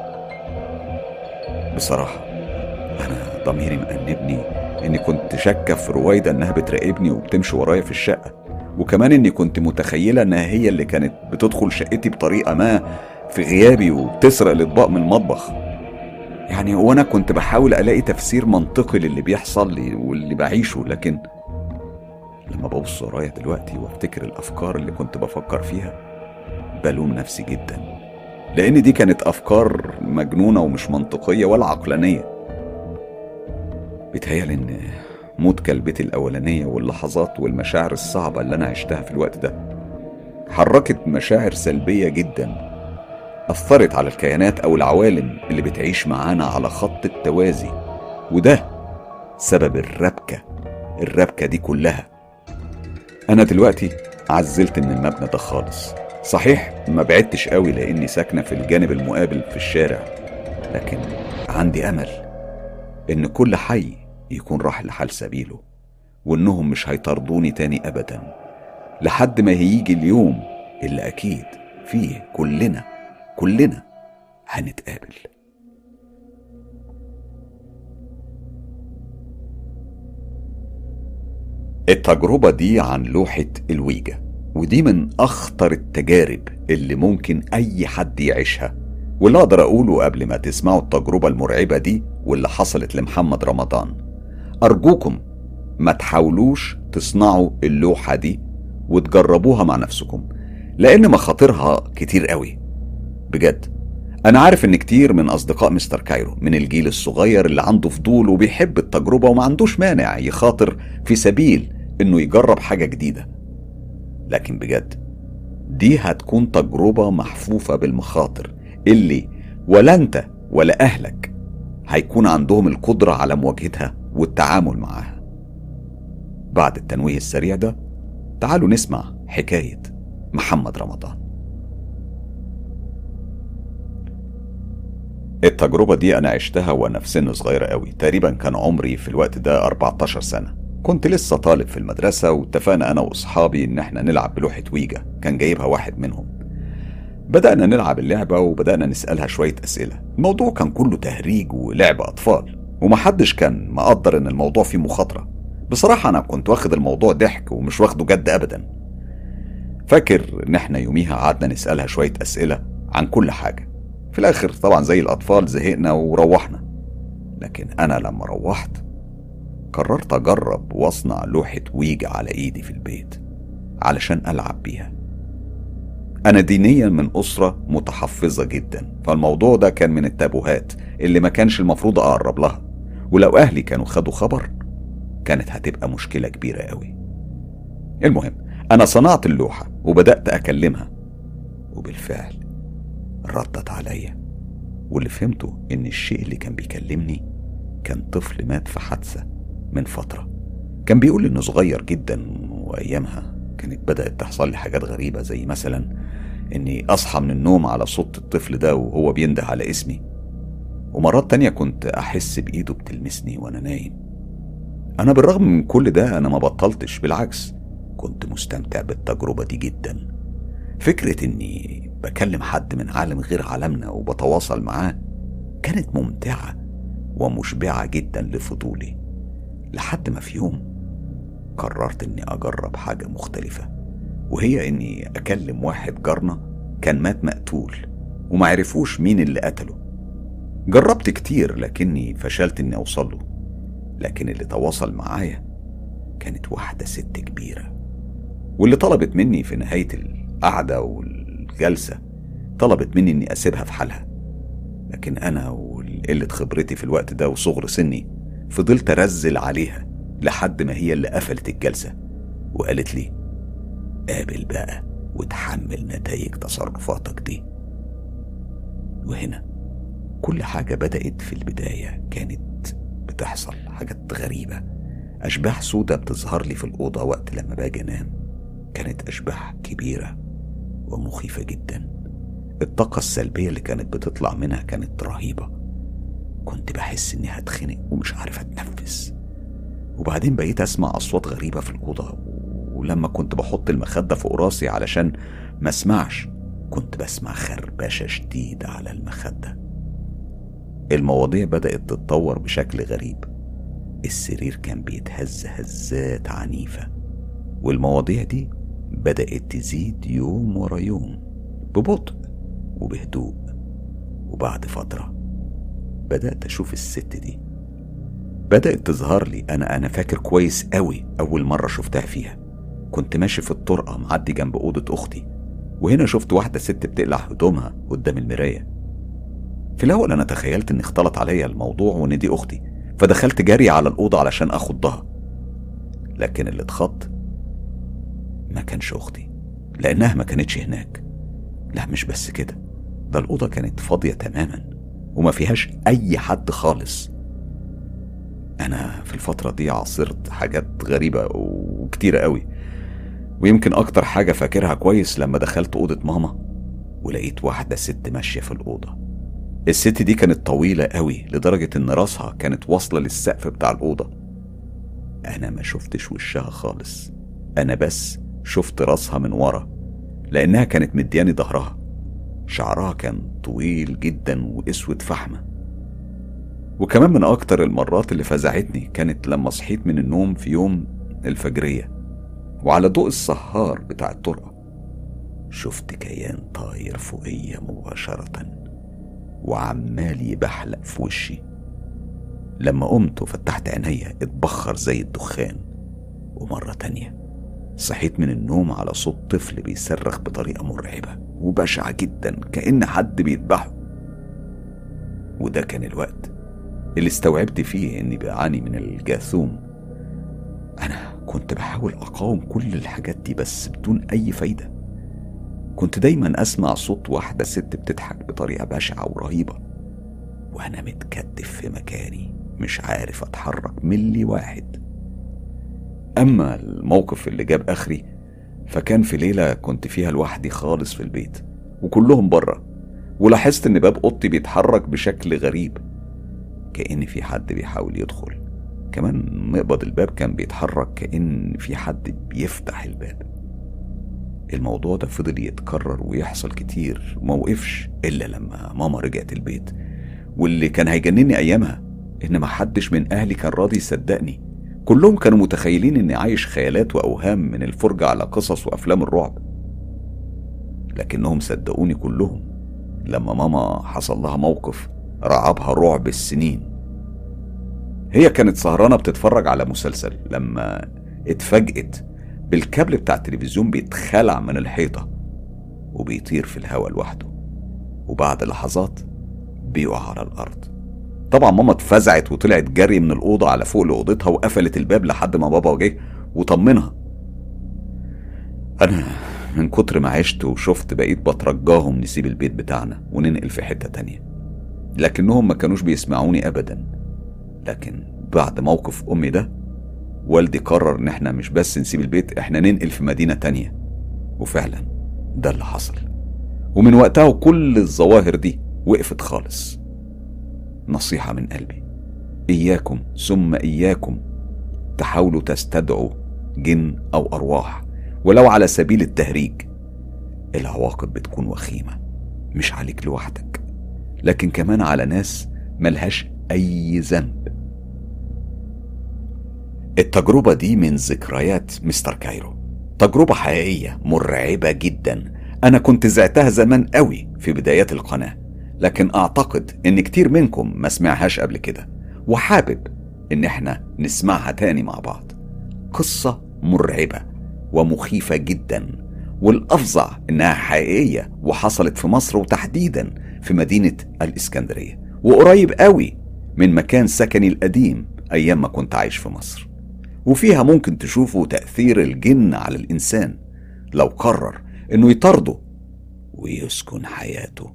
بصراحة أنا ضميري مأنبني إني كنت شاكة في رويدة إنها بتراقبني وبتمشي ورايا في الشقة وكمان إني كنت متخيلة إنها هي اللي كانت بتدخل شقتي بطريقة ما في غيابي وبتسرق الأطباق من المطبخ يعني هو أنا كنت بحاول ألاقي تفسير منطقي للي بيحصل لي واللي بعيشه لكن لما ببص ورايا دلوقتي وافتكر الأفكار اللي كنت بفكر فيها بلوم نفسي جدا لأن دي كانت أفكار مجنونة ومش منطقية ولا عقلانية بيتهيألي إن موت كلبتي الأولانية واللحظات والمشاعر الصعبة اللي أنا عشتها في الوقت ده حركت مشاعر سلبية جدا أثرت على الكيانات أو العوالم اللي بتعيش معانا على خط التوازي وده سبب الربكة الربكة دي كلها أنا دلوقتي عزلت من المبنى ده خالص صحيح ما بعدتش قوي لأني ساكنة في الجانب المقابل في الشارع لكن عندي أمل إن كل حي يكون راح لحال سبيله وإنهم مش هيطردوني تاني أبدا لحد ما هيجي اليوم اللي أكيد فيه كلنا كلنا هنتقابل التجربة دي عن لوحة الويجا ودي من أخطر التجارب اللي ممكن أي حد يعيشها واللي أقدر أقوله قبل ما تسمعوا التجربة المرعبة دي واللي حصلت لمحمد رمضان أرجوكم ما تحاولوش تصنعوا اللوحة دي وتجربوها مع نفسكم لأن مخاطرها كتير قوي بجد أنا عارف إن كتير من أصدقاء مستر كايرو من الجيل الصغير اللي عنده فضول وبيحب التجربة وما عندوش مانع يخاطر في سبيل إنه يجرب حاجة جديدة لكن بجد دي هتكون تجربة محفوفة بالمخاطر اللي ولا أنت ولا أهلك هيكون عندهم القدرة على مواجهتها والتعامل معاها بعد التنويه السريع ده تعالوا نسمع حكاية محمد رمضان التجربة دي أنا عشتها وأنا في سن صغير قوي تقريبا كان عمري في الوقت ده 14 سنة كنت لسه طالب في المدرسة واتفقنا أنا وأصحابي إن إحنا نلعب بلوحة ويجا كان جايبها واحد منهم بدأنا نلعب اللعبة وبدأنا نسألها شوية أسئلة الموضوع كان كله تهريج ولعب أطفال ومحدش كان مقدر إن الموضوع فيه مخاطرة بصراحة أنا كنت واخد الموضوع ضحك ومش واخده جد أبدا فاكر إن إحنا يوميها قعدنا نسألها شوية أسئلة عن كل حاجة في الآخر طبعا زي الأطفال زهقنا وروحنا لكن أنا لما روحت قررت أجرب وأصنع لوحة ويجا على إيدي في البيت علشان ألعب بيها أنا دينيا من أسرة متحفظة جدا فالموضوع ده كان من التابوهات اللي ما كانش المفروض أقرب لها ولو أهلي كانوا خدوا خبر كانت هتبقى مشكلة كبيرة قوي المهم أنا صنعت اللوحة وبدأت أكلمها وبالفعل ردت عليا واللي فهمته إن الشيء اللي كان بيكلمني كان طفل مات في حادثة من فترة كان بيقول إنه صغير جدا وأيامها كانت بدأت تحصل لي حاجات غريبة زي مثلا إني أصحى من النوم على صوت الطفل ده وهو بينده على اسمي ومرات تانية كنت أحس بإيده بتلمسني وأنا نايم أنا بالرغم من كل ده أنا ما بطلتش بالعكس كنت مستمتع بالتجربة دي جدا فكرة إني بكلم حد من عالم غير عالمنا وبتواصل معاه كانت ممتعة ومشبعة جدا لفضولي لحد ما في يوم قررت إني أجرب حاجة مختلفة وهي إني أكلم واحد جارنا كان مات مقتول ومعرفوش مين اللي قتله جربت كتير لكني فشلت إني أوصل له لكن اللي تواصل معايا كانت واحدة ست كبيرة واللي طلبت مني في نهاية القعدة والجلسة طلبت مني إني أسيبها في حالها لكن أنا وقلة خبرتي في الوقت ده وصغر سني فضلت أرزل عليها لحد ما هي اللي قفلت الجلسة وقالت لي قابل بقى وتحمل نتائج تصرفاتك دي وهنا كل حاجة بدأت في البداية كانت بتحصل حاجات غريبة أشباح سودة بتظهر لي في الأوضة وقت لما باجي أنام كانت أشباح كبيرة ومخيفة جدا الطاقة السلبية اللي كانت بتطلع منها كانت رهيبة كنت بحس إني هتخنق ومش عارف أتنفس وبعدين بقيت أسمع أصوات غريبة في الأوضة ولما كنت بحط المخدة فوق راسي علشان ما اسمعش كنت بسمع خربشة شديدة على المخدة المواضيع بدأت تتطور بشكل غريب السرير كان بيتهز هزات عنيفة والمواضيع دي بدأت تزيد يوم ورا يوم ببطء وبهدوء وبعد فترة بدأت أشوف الست دي بدأت تظهر لي أنا أنا فاكر كويس قوي أول مرة شفتها فيها كنت ماشي في الطرقة معدي جنب أوضة أختي وهنا شفت واحدة ست بتقلع هدومها قدام المراية في الأول أنا تخيلت إن اختلط عليا الموضوع وإن دي أختي فدخلت جري على الأوضة علشان أخضها لكن اللي اتخض ما كانش أختي لأنها ما كانتش هناك لا مش بس كده ده الأوضة كانت فاضية تماما وما فيهاش أي حد خالص أنا في الفترة دي عاصرت حاجات غريبة وكتيرة قوي ويمكن أكتر حاجة فاكرها كويس لما دخلت أوضة ماما ولقيت واحدة ست ماشية في الأوضة الست دي كانت طويلة قوي لدرجة إن راسها كانت واصلة للسقف بتاع الأوضة أنا ما شفتش وشها خالص أنا بس شفت راسها من ورا لأنها كانت مدياني ظهرها شعرها كان طويل جدا وأسود فحمة وكمان من أكتر المرات اللي فزعتني كانت لما صحيت من النوم في يوم الفجرية وعلى ضوء السهار بتاع الطرقة شفت كيان طاير فوقيا مباشرة وعمال يبحلق في وشي لما قمت وفتحت عينيا اتبخر زي الدخان ومرة تانية صحيت من النوم على صوت طفل بيصرخ بطريقة مرعبة وبشعة جدا كأن حد بيذبحه وده كان الوقت اللي استوعبت فيه اني بعاني من الجاثوم انا كنت بحاول اقاوم كل الحاجات دي بس بدون اي فايده كنت دايما اسمع صوت واحده ست بتضحك بطريقه بشعه ورهيبه وانا متكتف في مكاني مش عارف اتحرك ملي واحد اما الموقف اللي جاب اخري فكان في ليله كنت فيها لوحدي خالص في البيت وكلهم بره ولاحظت ان باب اوضتي بيتحرك بشكل غريب كأن في حد بيحاول يدخل كمان مقبض الباب كان بيتحرك كأن في حد بيفتح الباب الموضوع ده فضل يتكرر ويحصل كتير وما وقفش إلا لما ماما رجعت البيت واللي كان هيجنني أيامها إن محدش من أهلي كان راضي يصدقني كلهم كانوا متخيلين إني عايش خيالات وأوهام من الفرجة على قصص وأفلام الرعب لكنهم صدقوني كلهم لما ماما حصل لها موقف رعبها رعب السنين هي كانت سهرانة بتتفرج على مسلسل لما اتفاجئت بالكابل بتاع التلفزيون بيتخلع من الحيطة وبيطير في الهواء لوحده وبعد لحظات بيقع على الأرض طبعا ماما اتفزعت وطلعت جري من الأوضة على فوق لأوضتها وقفلت الباب لحد ما بابا جه وطمنها أنا من كتر ما عشت وشفت بقيت بترجاهم نسيب البيت بتاعنا وننقل في حتة تانية لكنهم ما كانوش بيسمعوني أبدا لكن بعد موقف أمي ده والدي قرر إن إحنا مش بس نسيب البيت إحنا ننقل في مدينة تانية وفعلا ده اللي حصل ومن وقتها وكل الظواهر دي وقفت خالص نصيحة من قلبي إياكم ثم إياكم تحاولوا تستدعوا جن أو أرواح ولو على سبيل التهريج العواقب بتكون وخيمة مش عليك لوحدك لكن كمان على ناس ملهاش أي ذنب التجربة دي من ذكريات مستر كايرو تجربة حقيقية مرعبة جدا أنا كنت زعتها زمان قوي في بدايات القناة لكن أعتقد إن كتير منكم ما سمعهاش قبل كده وحابب إن إحنا نسمعها تاني مع بعض قصة مرعبة ومخيفة جدا والأفظع إنها حقيقية وحصلت في مصر وتحديدا في مدينة الإسكندرية وقريب قوي من مكان سكني القديم أيام ما كنت عايش في مصر وفيها ممكن تشوفوا تأثير الجن على الإنسان لو قرر إنه يطرده ويسكن حياته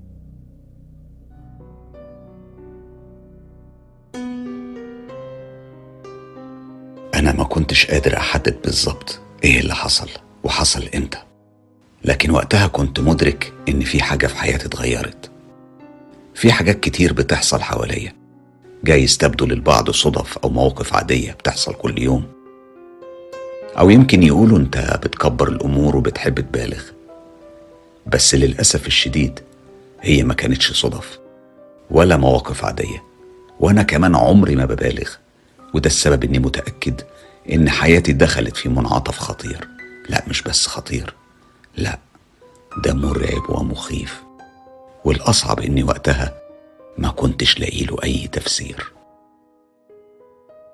أنا ما كنتش قادر أحدد بالظبط إيه اللي حصل وحصل إمتى لكن وقتها كنت مدرك إن في حاجة في حياتي اتغيرت في حاجات كتير بتحصل حواليا جايز تبدو للبعض صدف أو مواقف عادية بتحصل كل يوم أو يمكن يقولوا أنت بتكبر الأمور وبتحب تبالغ بس للأسف الشديد هي ما كانتش صدف ولا مواقف عادية وأنا كمان عمري ما ببالغ وده السبب إني متأكد إن حياتي دخلت في منعطف خطير لا مش بس خطير لا ده مرعب ومخيف والأصعب إني وقتها ما كنتش لاقي له أي تفسير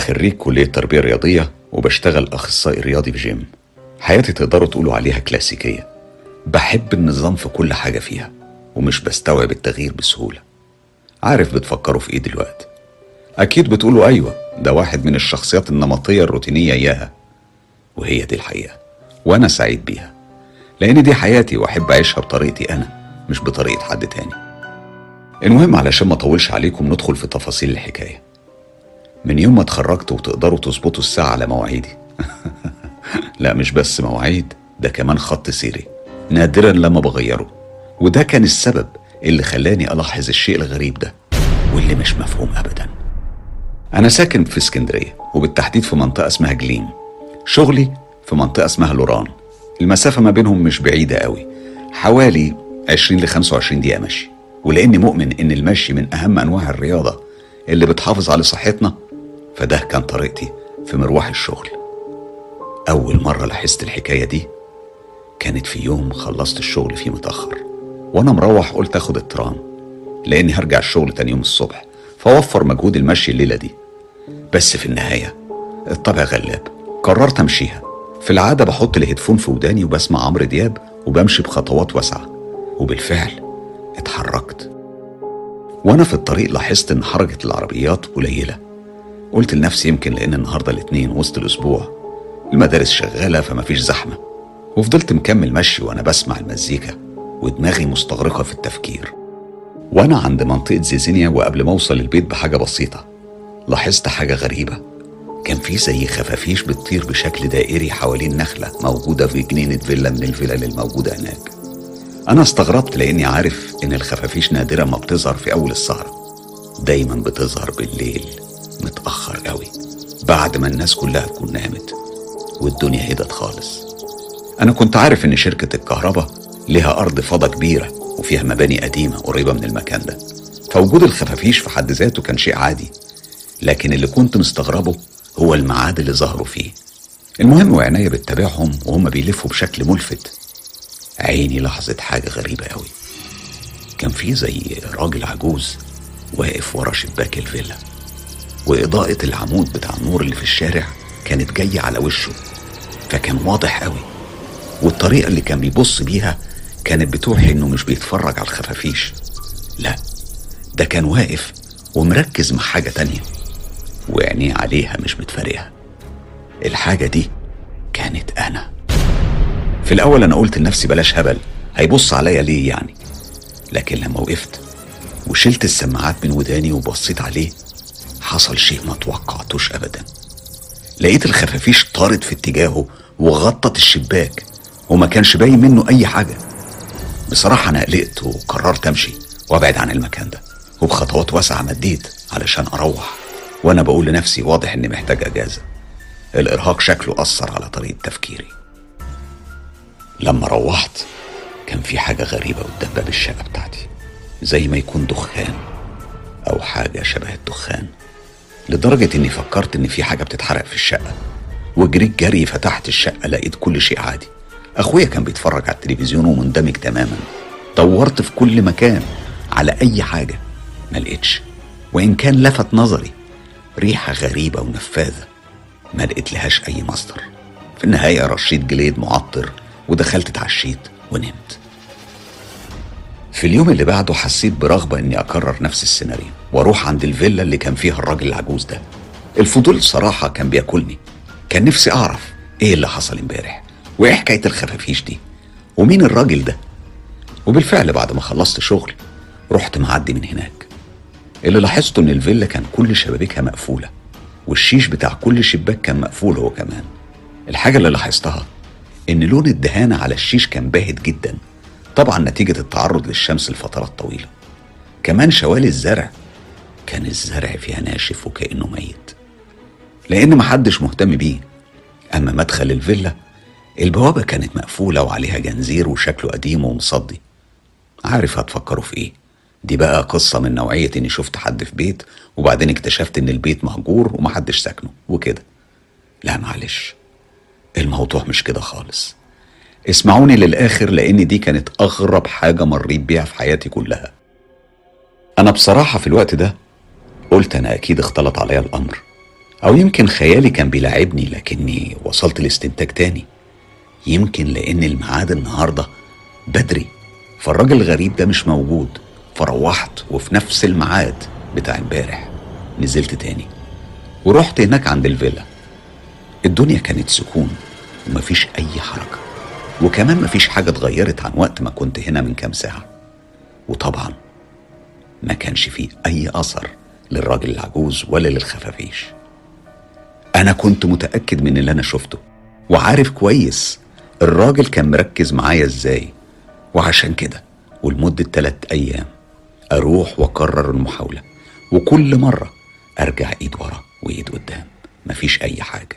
خريج كلية تربية رياضية وبشتغل أخصائي رياضي في جيم حياتي تقدروا تقولوا عليها كلاسيكية بحب النظام في كل حاجة فيها ومش بستوعب التغيير بسهولة عارف بتفكروا في ايه دلوقتي أكيد بتقولوا أيوة ده واحد من الشخصيات النمطية الروتينية إياها وهي دي الحقيقة وأنا سعيد بيها لأن دي حياتي وأحب أعيشها بطريقتي أنا مش بطريقة حد تاني المهم علشان ما أطولش عليكم ندخل في تفاصيل الحكاية من يوم ما اتخرجت وتقدروا تظبطوا الساعة على مواعيدي لا مش بس مواعيد ده كمان خط سيري نادرا لما بغيره وده كان السبب اللي خلاني ألاحظ الشيء الغريب ده واللي مش مفهوم أبدا أنا ساكن في اسكندرية وبالتحديد في منطقة اسمها جليم شغلي في منطقة اسمها لوران المسافة ما بينهم مش بعيدة قوي حوالي 20 ل 25 دقيقة مشي ولأني مؤمن إن المشي من أهم أنواع الرياضة اللي بتحافظ على صحتنا فده كان طريقتي في مروح الشغل أول مرة لاحظت الحكاية دي كانت في يوم خلصت الشغل فيه متأخر وأنا مروح قلت أخد الترام لأني هرجع الشغل تاني يوم الصبح فوفر مجهود المشي الليلة دي بس في النهاية الطبع غلاب قررت أمشيها في العادة بحط الهيدفون في وداني وبسمع عمرو دياب وبمشي بخطوات واسعة وبالفعل اتحركت وأنا في الطريق لاحظت إن حركة العربيات قليلة قلت لنفسي يمكن لأن النهاردة الاتنين وسط الأسبوع المدارس شغالة فمفيش زحمة وفضلت مكمل مشي وأنا بسمع المزيكا ودماغي مستغرقة في التفكير وأنا عند منطقة زيزينيا وقبل ما أوصل البيت بحاجة بسيطة لاحظت حاجة غريبة كان في زي خفافيش بتطير بشكل دائري حوالين نخلة موجودة في جنينة فيلا من الفلل الموجودة هناك أنا استغربت لأني عارف إن الخفافيش نادرا ما بتظهر في أول السهرة دايما بتظهر بالليل متأخر قوي بعد ما الناس كلها تكون نامت والدنيا هدت خالص أنا كنت عارف إن شركة الكهرباء لها أرض فضا كبيرة وفيها مباني قديمة قريبة من المكان ده فوجود الخفافيش في حد ذاته كان شيء عادي لكن اللي كنت مستغربه هو الميعاد اللي ظهروا فيه المهم وعناية بتتابعهم وهم بيلفوا بشكل ملفت عيني لاحظت حاجة غريبة قوي كان في زي راجل عجوز واقف ورا شباك الفيلا وإضاءة العمود بتاع النور اللي في الشارع كانت جاية على وشه فكان واضح قوي والطريقة اللي كان بيبص بيها كانت بتوحي إنه مش بيتفرج على الخفافيش لا ده كان واقف ومركز مع حاجة تانية وعينيه عليها مش متفارقة الحاجة دي كانت أنا في الأول أنا قلت لنفسي بلاش هبل هيبص عليا ليه يعني لكن لما وقفت وشلت السماعات من وداني وبصيت عليه حصل شيء ما توقعتوش أبدا لقيت الخفافيش طارت في اتجاهه وغطت الشباك وما كانش باين منه أي حاجة بصراحة أنا قلقت وقررت أمشي وأبعد عن المكان ده وبخطوات واسعة مديت علشان أروح وأنا بقول لنفسي واضح إني محتاج أجازة الإرهاق شكله أثر على طريقة تفكيري لما روحت كان في حاجة غريبة قدام باب الشقة بتاعتي زي ما يكون دخان أو حاجة شبه الدخان لدرجة إني فكرت إن في حاجة بتتحرق في الشقة وجريت جري فتحت الشقة لقيت كل شيء عادي أخويا كان بيتفرج على التلفزيون ومندمج تماما دورت في كل مكان على أي حاجة ما لقيتش وإن كان لفت نظري ريحة غريبة ونفاذة ما لقيت لهاش أي مصدر في النهاية رشيت جليد معطر ودخلت اتعشيت ونمت في اليوم اللي بعده حسيت برغبة إني أكرر نفس السيناريو وأروح عند الفيلا اللي كان فيها الراجل العجوز ده الفضول الصراحة كان بياكلني كان نفسي أعرف إيه اللي حصل امبارح وإيه حكاية الخفافيش دي ومين الراجل ده وبالفعل بعد ما خلصت شغل رحت معدي من هناك اللي لاحظته إن الفيلا كان كل شبابيكها مقفولة والشيش بتاع كل شباك كان مقفول هو كمان الحاجة اللي لاحظتها إن لون الدهانة على الشيش كان باهت جدا طبعا نتيجة التعرض للشمس لفترات طويلة كمان شوالي الزرع كان الزرع فيها ناشف وكأنه ميت لأن محدش مهتم بيه أما مدخل الفيلا البوابة كانت مقفولة وعليها جنزير وشكله قديم ومصدي عارف هتفكروا في ايه دي بقى قصة من نوعية اني شفت حد في بيت وبعدين اكتشفت ان البيت مهجور ومحدش ساكنه وكده لا معلش الموضوع مش كده خالص اسمعوني للآخر لأن دي كانت أغرب حاجة مريت بيها في حياتي كلها أنا بصراحة في الوقت ده قلت أنا أكيد اختلط عليا الأمر أو يمكن خيالي كان بيلاعبني لكني وصلت لاستنتاج تاني يمكن لأن الميعاد النهاردة بدري فالراجل الغريب ده مش موجود فروحت وفي نفس الميعاد بتاع امبارح نزلت تاني ورحت هناك عند الفيلا الدنيا كانت سكون ومفيش أي حركة وكمان مفيش حاجة اتغيرت عن وقت ما كنت هنا من كام ساعة وطبعا ما كانش فيه أي أثر للراجل العجوز ولا للخفافيش أنا كنت متأكد من اللي أنا شفته وعارف كويس الراجل كان مركز معايا إزاي وعشان كده ولمدة تلات أيام أروح وأكرر المحاولة وكل مرة أرجع إيد ورا وإيد قدام مفيش أي حاجة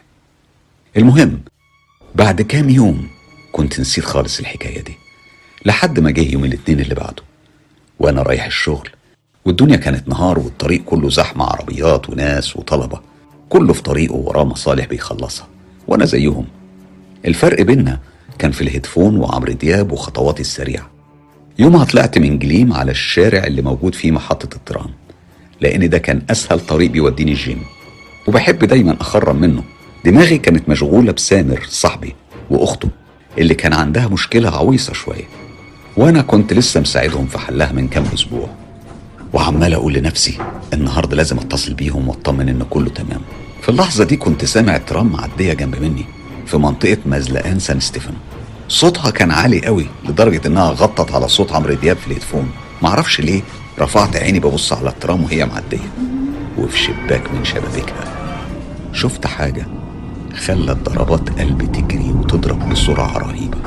المهم بعد كام يوم كنت نسيت خالص الحكاية دي لحد ما جه يوم الاثنين اللي بعده وأنا رايح الشغل والدنيا كانت نهار والطريق كله زحمة عربيات وناس وطلبة كله في طريقه وراه مصالح بيخلصها وأنا زيهم الفرق بينا كان في الهيدفون وعمرو دياب وخطواتي السريعة يومها طلعت من جليم على الشارع اللي موجود فيه محطة الترام لأن ده كان أسهل طريق بيوديني الجيم وبحب دايما أخرم منه دماغي كانت مشغولة بسامر صاحبي وأخته اللي كان عندها مشكلة عويصة شوية وأنا كنت لسه مساعدهم في حلها من كام أسبوع وعمال أقول لنفسي النهاردة لازم أتصل بيهم وأطمن إن كله تمام في اللحظة دي كنت سامع ترام معدية جنب مني في منطقة مزلقان سان ستيفانو صوتها كان عالي قوي لدرجة إنها غطت على صوت عمرو دياب في الهيدفون معرفش ليه رفعت عيني ببص على الترام وهي معدية وفي شباك من شبابيكها شفت حاجة خلت ضربات قلبي تجري وتضرب بسرعة رهيبة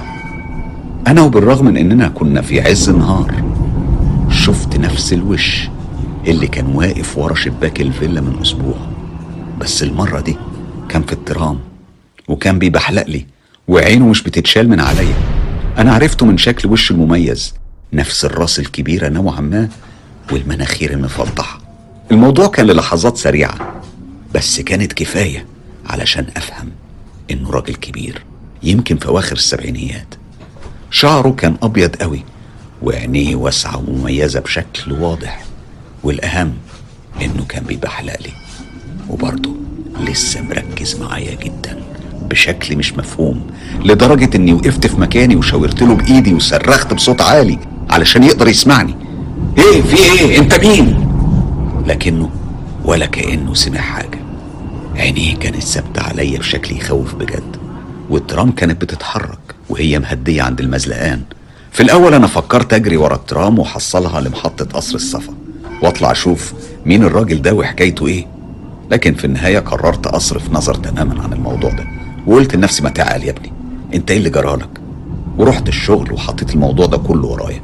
أنا وبالرغم من إننا كنا في عز النهار شفت نفس الوش اللي كان واقف ورا شباك الفيلا من أسبوع بس المرة دي كان في الترام وكان بيبحلق لي وعينه مش بتتشال من عليا أنا عرفته من شكل وشه المميز نفس الراس الكبيرة نوعا ما والمناخير المفضحة الموضوع كان للحظات سريعة بس كانت كفاية علشان أفهم إنه راجل كبير يمكن في أواخر السبعينيات شعره كان أبيض قوي وعينيه واسعة ومميزة بشكل واضح والأهم إنه كان بيبحلق لي وبرضه لسه مركز معايا جدا بشكل مش مفهوم لدرجة إني وقفت في مكاني وشاورت له بإيدي وصرخت بصوت عالي علشان يقدر يسمعني إيه في إيه أنت مين؟ لكنه ولا كأنه سمع حاجة عينيه كانت ثابتة عليا بشكل يخوف بجد والترام كانت بتتحرك وهي مهدية عند المزلقان في الأول أنا فكرت أجري ورا الترام وحصلها لمحطة قصر الصفا وأطلع أشوف مين الراجل ده وحكايته إيه لكن في النهاية قررت أصرف نظر تماما عن الموضوع ده وقلت لنفسي ما تعال يا ابني انت ايه اللي جرالك ورحت الشغل وحطيت الموضوع ده كله ورايا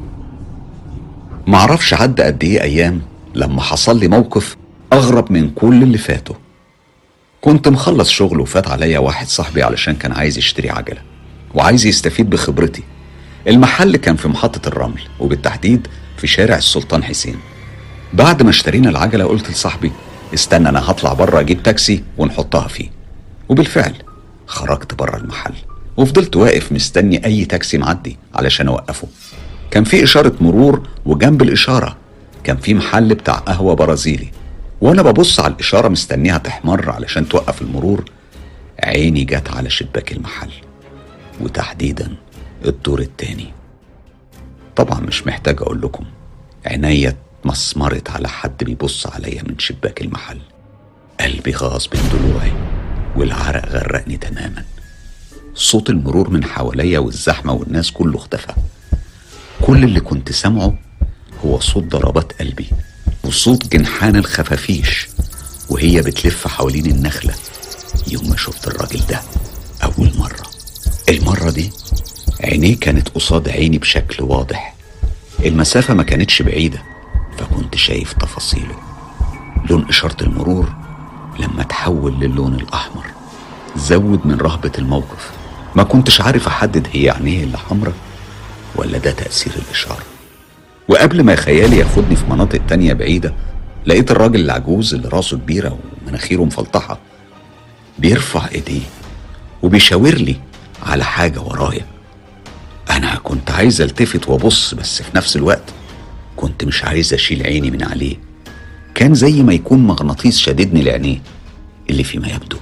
معرفش عدى قد ايه ايام لما حصل لي موقف اغرب من كل اللي فاتوا كنت مخلص شغل وفات عليا واحد صاحبي علشان كان عايز يشتري عجله وعايز يستفيد بخبرتي المحل كان في محطة الرمل وبالتحديد في شارع السلطان حسين بعد ما اشترينا العجلة قلت لصاحبي استنى انا هطلع بره اجيب تاكسي ونحطها فيه وبالفعل خرجت بره المحل وفضلت واقف مستني اي تاكسي معدي علشان اوقفه كان في اشاره مرور وجنب الاشاره كان في محل بتاع قهوه برازيلي وانا ببص على الاشاره مستنيها تحمر علشان توقف المرور عيني جت على شباك المحل وتحديدا الدور التاني طبعا مش محتاج اقول لكم عينيا اتمسمرت على حد بيبص عليا من شباك المحل قلبي غاص بين ضلوعي والعرق غرقني تماما صوت المرور من حواليا والزحمة والناس كله اختفى كل اللي كنت سامعه هو صوت ضربات قلبي وصوت جنحان الخفافيش وهي بتلف حوالين النخلة يوم ما شفت الراجل ده أول مرة المرة دي عينيه كانت قصاد عيني بشكل واضح المسافة ما كانتش بعيدة فكنت شايف تفاصيله لون إشارة المرور لما تحول للون الأحمر زود من رهبة الموقف ما كنتش عارف أحدد هي عينيه اللي حمرة ولا ده تأثير الإشارة وقبل ما خيالي ياخدني في مناطق تانية بعيدة لقيت الراجل العجوز اللي راسه كبيرة ومناخيره مفلطحة بيرفع ايديه وبيشاور لي على حاجة ورايا أنا كنت عايز التفت وابص بس في نفس الوقت كنت مش عايز أشيل عيني من عليه كان زي ما يكون مغناطيس شددني لعينيه اللي فيما يبدو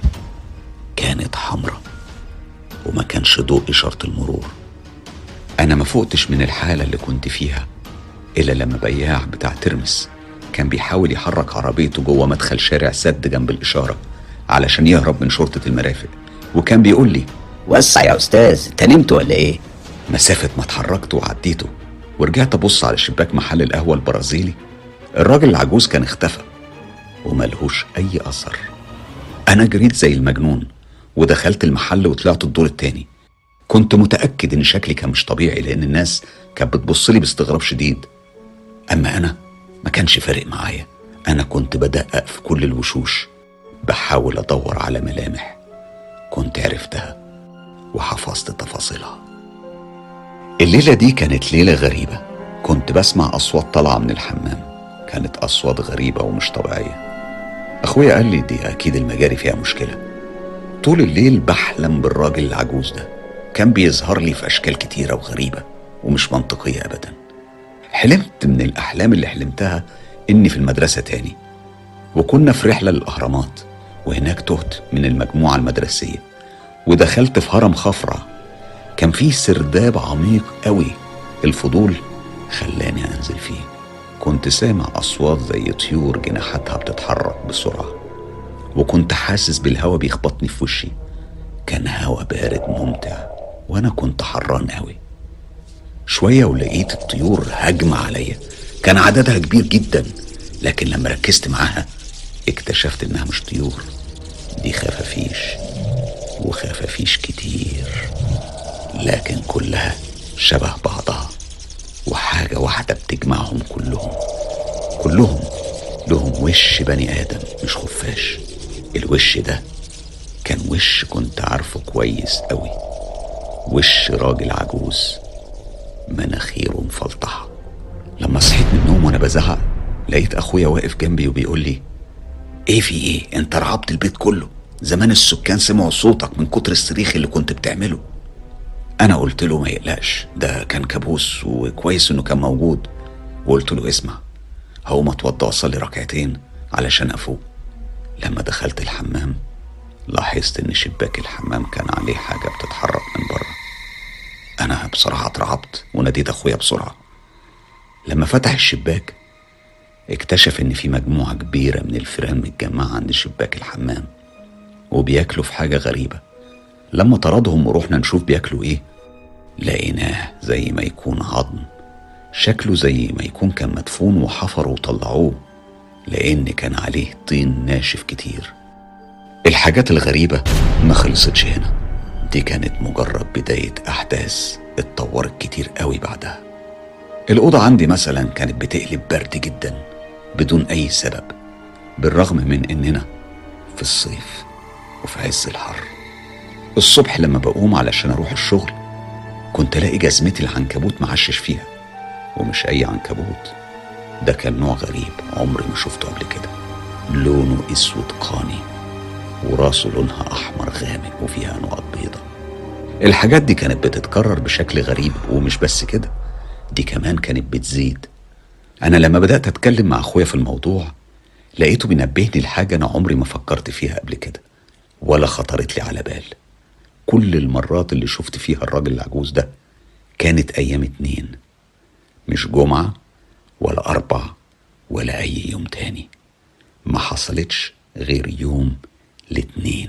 كانت حمراء وما كانش ضوء إشارة المرور أنا ما فقتش من الحالة اللي كنت فيها إلا لما بياع بتاع ترمس كان بيحاول يحرك عربيته جوه مدخل شارع سد جنب الإشارة علشان يهرب من شرطة المرافق وكان بيقول لي وسع يا أستاذ أنت نمت ولا إيه؟ مسافة ما اتحركت وعديته ورجعت أبص على شباك محل القهوة البرازيلي الراجل العجوز كان اختفى وملهوش أي أثر أنا جريت زي المجنون ودخلت المحل وطلعت الدور التاني كنت متأكد إن شكلي كان مش طبيعي لأن الناس كانت بتبص لي باستغراب شديد أما أنا ما كانش فارق معايا أنا كنت بدقق في كل الوشوش بحاول أدور على ملامح كنت عرفتها وحفظت تفاصيلها الليلة دي كانت ليلة غريبة كنت بسمع أصوات طالعة من الحمام كانت أصوات غريبة ومش طبيعية أخويا قال لي دي أكيد المجاري فيها مشكلة طول الليل بحلم بالراجل العجوز ده كان بيظهر لي في أشكال كتيرة وغريبة ومش منطقية أبدا حلمت من الأحلام اللي حلمتها إني في المدرسة تاني وكنا في رحلة للأهرامات وهناك تهت من المجموعة المدرسية ودخلت في هرم خفرع كان فيه سرداب عميق قوي الفضول خلاني أنزل فيه كنت سامع أصوات زي طيور جناحاتها بتتحرك بسرعة وكنت حاسس بالهوا بيخبطني في وشي كان هوا بارد ممتع وأنا كنت حران قوي شوية ولقيت الطيور هجمة عليا كان عددها كبير جدا لكن لما ركزت معاها اكتشفت انها مش طيور دي خفافيش وخفافيش كتير لكن كلها شبه بعضها وحاجة واحدة بتجمعهم كلهم كلهم لهم وش بني آدم مش خفاش الوش ده كان وش كنت عارفه كويس قوي وش راجل عجوز مناخيره مفلطحة لما صحيت من النوم وانا بزعق لقيت اخويا واقف جنبي وبيقول لي ايه في ايه انت رعبت البيت كله زمان السكان سمعوا صوتك من كتر الصريخ اللي كنت بتعمله انا قلت له ما يقلقش ده كان كابوس وكويس انه كان موجود وقلت له اسمع هقوم اتوضى واصلي ركعتين علشان افوق لما دخلت الحمام لاحظت ان شباك الحمام كان عليه حاجه بتتحرك من بره انا بصراحه اترعبت وناديت اخويا بسرعه لما فتح الشباك اكتشف ان في مجموعه كبيره من الفيران متجمعه عند شباك الحمام وبياكلوا في حاجه غريبه لما طردهم ورحنا نشوف بياكلوا ايه لقيناه زي ما يكون عظم شكله زي ما يكون كان مدفون وحفروا وطلعوه لأن كان عليه طين ناشف كتير الحاجات الغريبة ما خلصتش هنا دي كانت مجرد بداية أحداث اتطورت كتير قوي بعدها الأوضة عندي مثلا كانت بتقلب برد جدا بدون أي سبب بالرغم من إننا في الصيف وفي عز الحر الصبح لما بقوم علشان أروح الشغل كنت ألاقي جزمتي العنكبوت معشش فيها ومش أي عنكبوت ده كان نوع غريب عمري ما شفته قبل كده لونه اسود قاني وراسه لونها احمر غامق وفيها نقط بيضة الحاجات دي كانت بتتكرر بشكل غريب ومش بس كده دي كمان كانت بتزيد انا لما بدات اتكلم مع اخويا في الموضوع لقيته بينبهني لحاجه انا عمري ما فكرت فيها قبل كده ولا خطرت لي على بال كل المرات اللي شفت فيها الراجل العجوز ده كانت ايام اتنين مش جمعه ولا أربع ولا أي يوم تاني ما حصلتش غير يوم الاتنين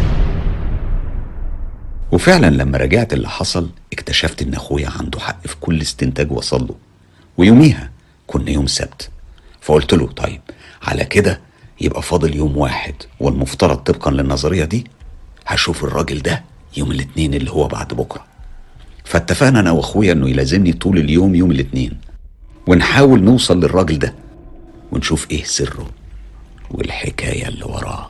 وفعلا لما رجعت اللي حصل اكتشفت ان اخويا عنده حق في كل استنتاج وصل له ويوميها كنا يوم سبت فقلت له طيب على كده يبقى فاضل يوم واحد والمفترض طبقا للنظرية دي هشوف الراجل ده يوم الاثنين اللي هو بعد بكرة فاتفقنا انا واخويا انه يلازمني طول اليوم يوم الاثنين ونحاول نوصل للراجل ده ونشوف ايه سره والحكاية اللي وراه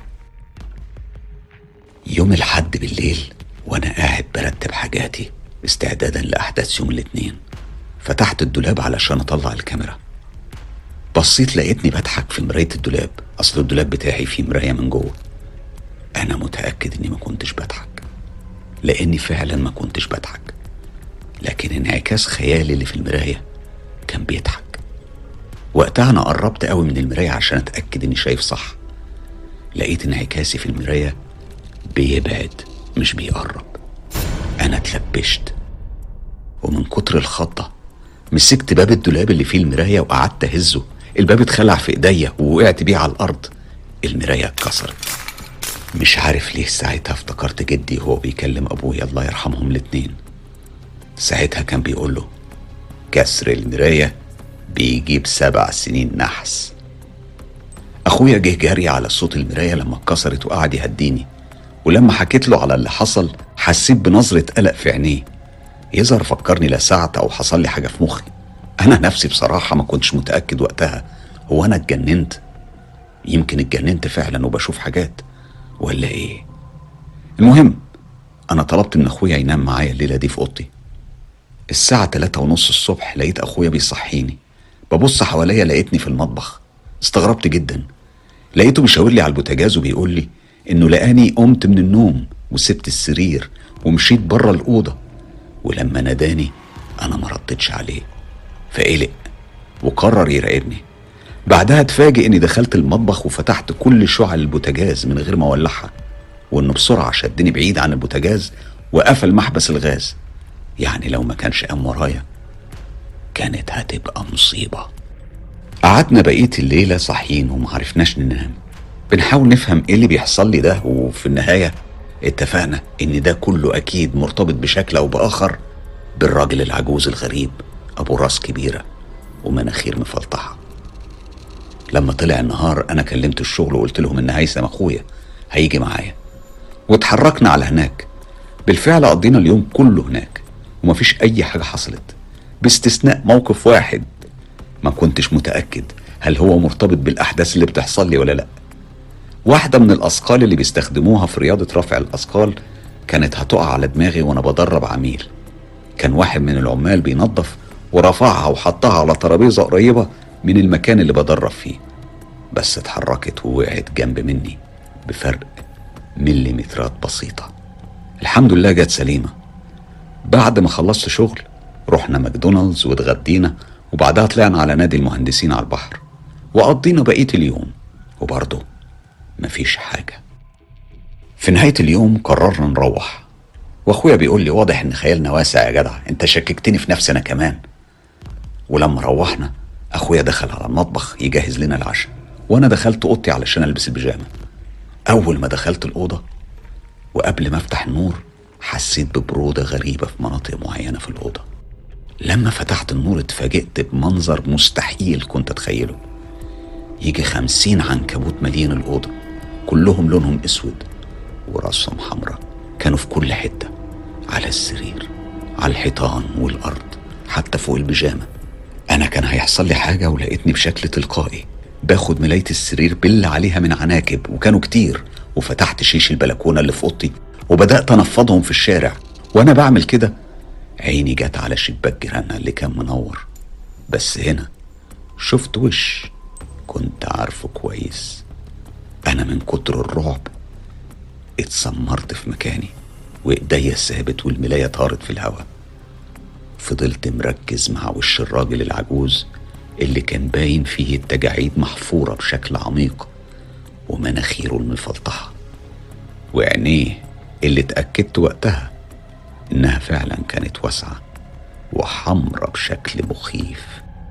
يوم الحد بالليل وانا قاعد برتب حاجاتي استعدادا لاحداث يوم الاثنين فتحت الدولاب علشان اطلع الكاميرا بصيت لقيتني بضحك في مراية الدولاب اصل الدولاب بتاعي فيه مراية من جوه انا متأكد اني ما كنتش بضحك لاني فعلا ما كنتش بضحك لكن انعكاس خيالي اللي في المرايه كان بيضحك وقتها انا قربت قوي من المرايه عشان اتاكد اني شايف صح لقيت انعكاسي في المراية بيبعد مش بيقرب أنا اتلبشت ومن كتر الخضة مسكت باب الدولاب اللي فيه المراية وقعدت أهزه الباب اتخلع في ايديا ووقعت بيه على الأرض المراية اتكسرت مش عارف ليه ساعتها افتكرت جدي وهو بيكلم أبويا الله يرحمهم الاتنين ساعتها كان بيقول له كسر المراية بيجيب سبع سنين نحس أخويا جه جري على صوت المراية لما اتكسرت وقعد يهديني ولما حكيت له على اللي حصل حسيت بنظرة قلق في عينيه يظهر فكرني لا ساعة أو حصل لي حاجة في مخي أنا نفسي بصراحة ما كنتش متأكد وقتها هو أنا اتجننت يمكن اتجننت فعلا وبشوف حاجات ولا إيه المهم أنا طلبت من أخويا ينام معايا الليلة دي في أوضتي الساعة تلاتة ونص الصبح لقيت أخويا بيصحيني ببص حواليا لقيتني في المطبخ استغربت جدا لقيته بيشاور لي على البوتاجاز وبيقول لي إنه لقاني قمت من النوم وسبت السرير ومشيت بره الأوضة ولما ناداني أنا ما ردتش عليه فقلق وقرر يراقبني بعدها اتفاجئ اني دخلت المطبخ وفتحت كل شعل البوتاجاز من غير ما اولعها وانه بسرعه شدني بعيد عن البوتاجاز وقفل محبس الغاز يعني لو ما كانش قام ورايا كانت هتبقى مصيبه قعدنا بقيه الليله صاحيين ومعرفناش ننام بنحاول نفهم ايه اللي بيحصل لي ده وفي النهايه اتفقنا ان ده كله اكيد مرتبط بشكل او باخر بالراجل العجوز الغريب ابو راس كبيره ومناخير مفلطحه لما طلع النهار انا كلمت الشغل وقلت لهم ان هيثم اخويا هيجي معايا واتحركنا على هناك بالفعل قضينا اليوم كله هناك ومفيش اي حاجه حصلت باستثناء موقف واحد ما كنتش متاكد هل هو مرتبط بالاحداث اللي بتحصل لي ولا لا واحده من الاثقال اللي بيستخدموها في رياضه رفع الاثقال كانت هتقع على دماغي وانا بدرب عميل كان واحد من العمال بينظف ورفعها وحطها على ترابيزه قريبه من المكان اللي بدرب فيه بس اتحركت ووقعت جنب مني بفرق مليمترات بسيطة الحمد لله جت سليمة بعد ما خلصت شغل رحنا ماكدونالدز واتغدينا وبعدها طلعنا على نادي المهندسين على البحر وقضينا بقية اليوم وبرضه مفيش حاجة في نهاية اليوم قررنا نروح واخويا بيقول لي واضح ان خيالنا واسع يا جدع انت شككتني في نفسي انا كمان ولما روحنا اخويا دخل على المطبخ يجهز لنا العشاء وانا دخلت اوضتي علشان البس البيجامه اول ما دخلت الاوضه وقبل ما افتح النور حسيت ببروده غريبه في مناطق معينه في الاوضه لما فتحت النور اتفاجئت بمنظر مستحيل كنت اتخيله يجي خمسين عنكبوت مالين الأوضة كلهم لونهم أسود وراسهم حمراء كانوا في كل حتة على السرير على الحيطان والأرض حتى فوق البيجامة أنا كان هيحصل لي حاجة ولقيتني بشكل تلقائي باخد ملاية السرير بل عليها من عناكب وكانوا كتير وفتحت شيش البلكونة اللي في أوضتي وبدأت أنفضهم في الشارع وأنا بعمل كده عيني جت على شباك جيراننا اللي كان منور بس هنا شفت وش كنت عارفه كويس أنا من كتر الرعب اتسمرت في مكاني وإيديا ثابت والملاية طارت في الهواء فضلت مركز مع وش الراجل العجوز اللي كان باين فيه التجاعيد محفورة بشكل عميق ومناخيره المفلطحة وعينيه اللي اتأكدت وقتها إنها فعلا كانت واسعة وحمرة بشكل مخيف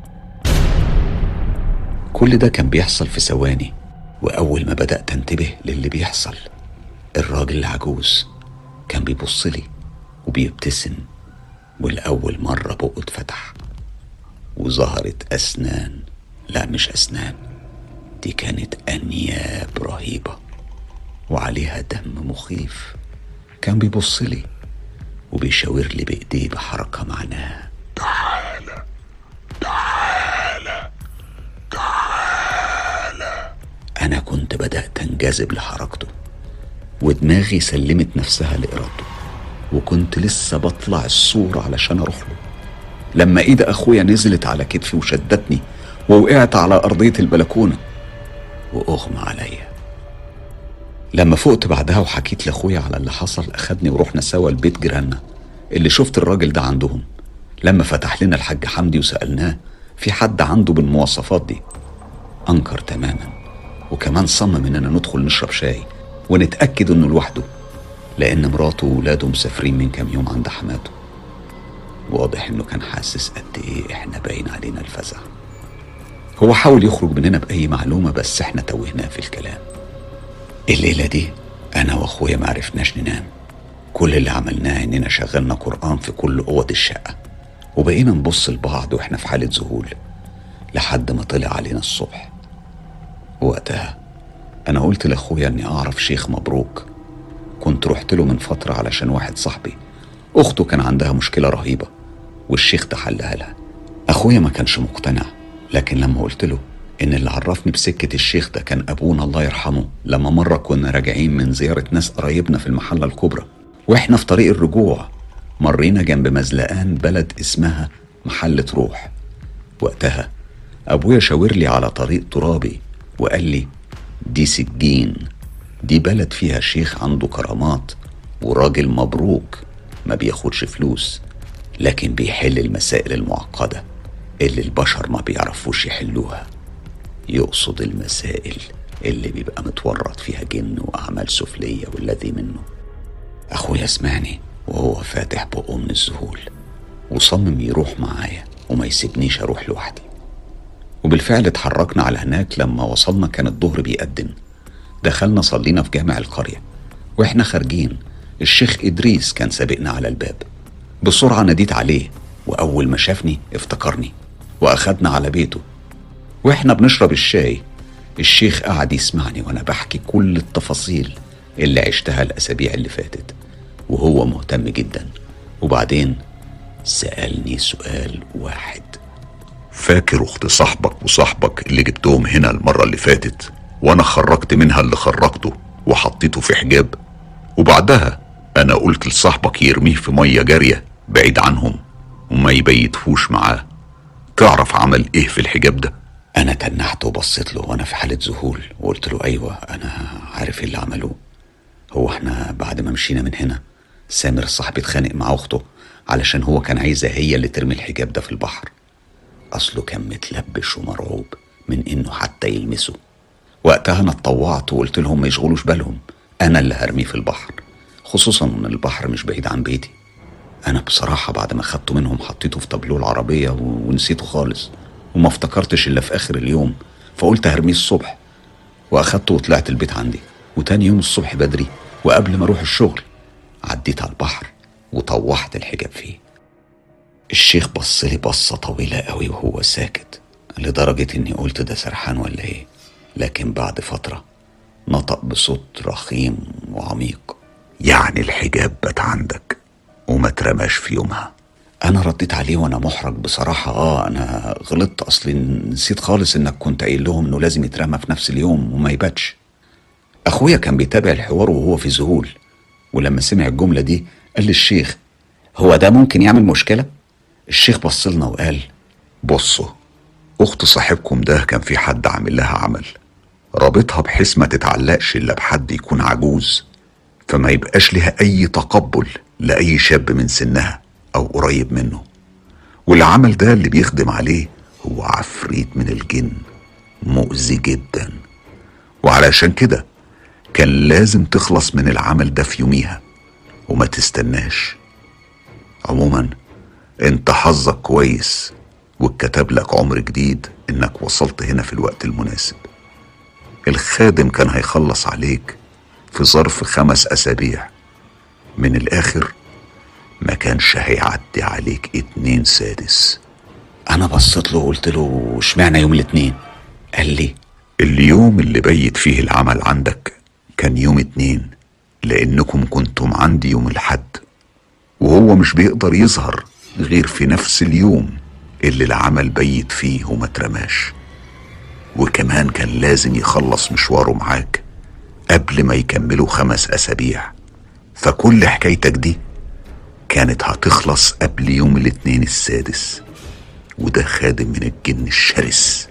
كل ده كان بيحصل في ثواني وأول ما بدأت أنتبه للي بيحصل الراجل العجوز كان بيبص لي وبيبتسم والأول مرة بقه اتفتح وظهرت أسنان لا مش أسنان دي كانت أنياب رهيبة وعليها دم مخيف كان بيبص لي وبيشاور لي بإيديه بحركة معناها تعالى تعالى تعالى أنا كنت بدأت أنجذب لحركته ودماغي سلمت نفسها لإرادته وكنت لسه بطلع السور علشان أروح له لما ايد اخويا نزلت على كتفي وشدتني ووقعت على ارضيه البلكونه واغمى عليا لما فقت بعدها وحكيت لاخويا على اللي حصل اخدني ورحنا سوا لبيت جيراننا اللي شفت الراجل ده عندهم لما فتح لنا الحاج حمدي وسالناه في حد عنده بالمواصفات دي انكر تماما وكمان صمم اننا ندخل نشرب شاي ونتأكد انه لوحده لأن مراته وولاده مسافرين من كام يوم عند حماته واضح انه كان حاسس قد ايه احنا باين علينا الفزع هو حاول يخرج مننا بأي معلومة بس احنا توهناه في الكلام الليلة دي أنا وأخويا معرفناش ننام كل اللي عملناه إننا شغلنا قرآن في كل أوض الشقة وبقينا نبص لبعض وإحنا في حالة ذهول لحد ما طلع علينا الصبح وقتها أنا قلت لأخويا إني أعرف شيخ مبروك كنت رحت له من فترة علشان واحد صاحبي أخته كان عندها مشكلة رهيبة والشيخ ده حلها لها أخويا ما كانش مقتنع لكن لما قلت له إن اللي عرفني بسكة الشيخ ده كان أبونا الله يرحمه لما مرة كنا راجعين من زيارة ناس قرايبنا في المحلة الكبرى وإحنا في طريق الرجوع مرينا جنب مزلقان بلد اسمها محلة روح وقتها أبويا شاور لي على طريق ترابي وقال لي دي سجين دي بلد فيها شيخ عنده كرامات وراجل مبروك ما بياخدش فلوس لكن بيحل المسائل المعقدة اللي البشر ما بيعرفوش يحلوها يقصد المسائل اللي بيبقى متورط فيها جن وأعمال سفلية والذي منه أخويا سمعني وهو فاتح بقه من الذهول وصمم يروح معايا وما يسيبنيش أروح لوحدي وبالفعل اتحركنا على هناك لما وصلنا كان الظهر بيقدم دخلنا صلينا في جامع القرية واحنا خارجين الشيخ إدريس كان سابقنا على الباب بسرعة ناديت عليه وأول ما شافني افتكرني وأخدنا على بيته واحنا بنشرب الشاي الشيخ قعد يسمعني وانا بحكي كل التفاصيل اللي عشتها الاسابيع اللي فاتت وهو مهتم جدا وبعدين سالني سؤال واحد فاكر اخت صاحبك وصاحبك اللي جبتهم هنا المرة اللي فاتت وانا خرجت منها اللي خرجته وحطيته في حجاب وبعدها انا قلت لصاحبك يرميه في مية جارية بعيد عنهم وما يبيتفوش معاه تعرف عمل ايه في الحجاب ده انا تنحت وبصيت له وانا في حاله ذهول وقلت له ايوه انا عارف إيه اللي عملوه هو احنا بعد ما مشينا من هنا سامر صاحبي اتخانق مع اخته علشان هو كان عايزها هي اللي ترمي الحجاب ده في البحر اصله كان متلبش ومرعوب من انه حتى يلمسه وقتها انا اتطوعت وقلت لهم ما يشغلوش بالهم انا اللي هرميه في البحر خصوصا ان البحر مش بعيد عن بيتي انا بصراحه بعد ما خدته منهم حطيته في تابلوه العربيه و- ونسيته خالص وما افتكرتش الا في اخر اليوم فقلت هرميه الصبح واخدته وطلعت البيت عندي وتاني يوم الصبح بدري وقبل ما اروح الشغل عديت على البحر وطوحت الحجاب فيه الشيخ بص لي بصة طويلة قوي وهو ساكت لدرجة اني قلت ده سرحان ولا ايه لكن بعد فترة نطق بصوت رخيم وعميق يعني الحجاب بات عندك وما اترماش في يومها انا رديت عليه وانا محرج بصراحه اه انا غلطت اصلي نسيت خالص انك كنت قايل لهم انه لازم يترمى في نفس اليوم وما يباتش اخويا كان بيتابع الحوار وهو في ذهول ولما سمع الجمله دي قال للشيخ هو ده ممكن يعمل مشكله الشيخ بص لنا وقال بصوا اخت صاحبكم ده كان في حد عامل لها عمل رابطها بحيث ما تتعلقش الا بحد يكون عجوز فما يبقاش لها اي تقبل لاي شاب من سنها او قريب منه والعمل ده اللي بيخدم عليه هو عفريت من الجن مؤذي جدا وعلشان كده كان لازم تخلص من العمل ده في يوميها وما تستناش عموما انت حظك كويس واتكتب لك عمر جديد انك وصلت هنا في الوقت المناسب الخادم كان هيخلص عليك في ظرف خمس اسابيع من الاخر ما كانش هيعدي عليك اتنين سادس انا بصيت له وقلت له اشمعنى يوم الاثنين قال لي اليوم اللي بيت فيه العمل عندك كان يوم اتنين لانكم كنتم عندي يوم الحد وهو مش بيقدر يظهر غير في نفس اليوم اللي العمل بيت فيه وما اترماش وكمان كان لازم يخلص مشواره معاك قبل ما يكملوا خمس اسابيع فكل حكايتك دي كانت هتخلص قبل يوم الاثنين السادس وده خادم من الجن الشرس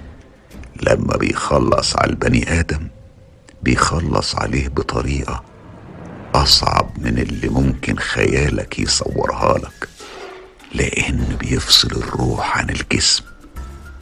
لما بيخلص على البني ادم بيخلص عليه بطريقه اصعب من اللي ممكن خيالك يصورها لك لان بيفصل الروح عن الجسم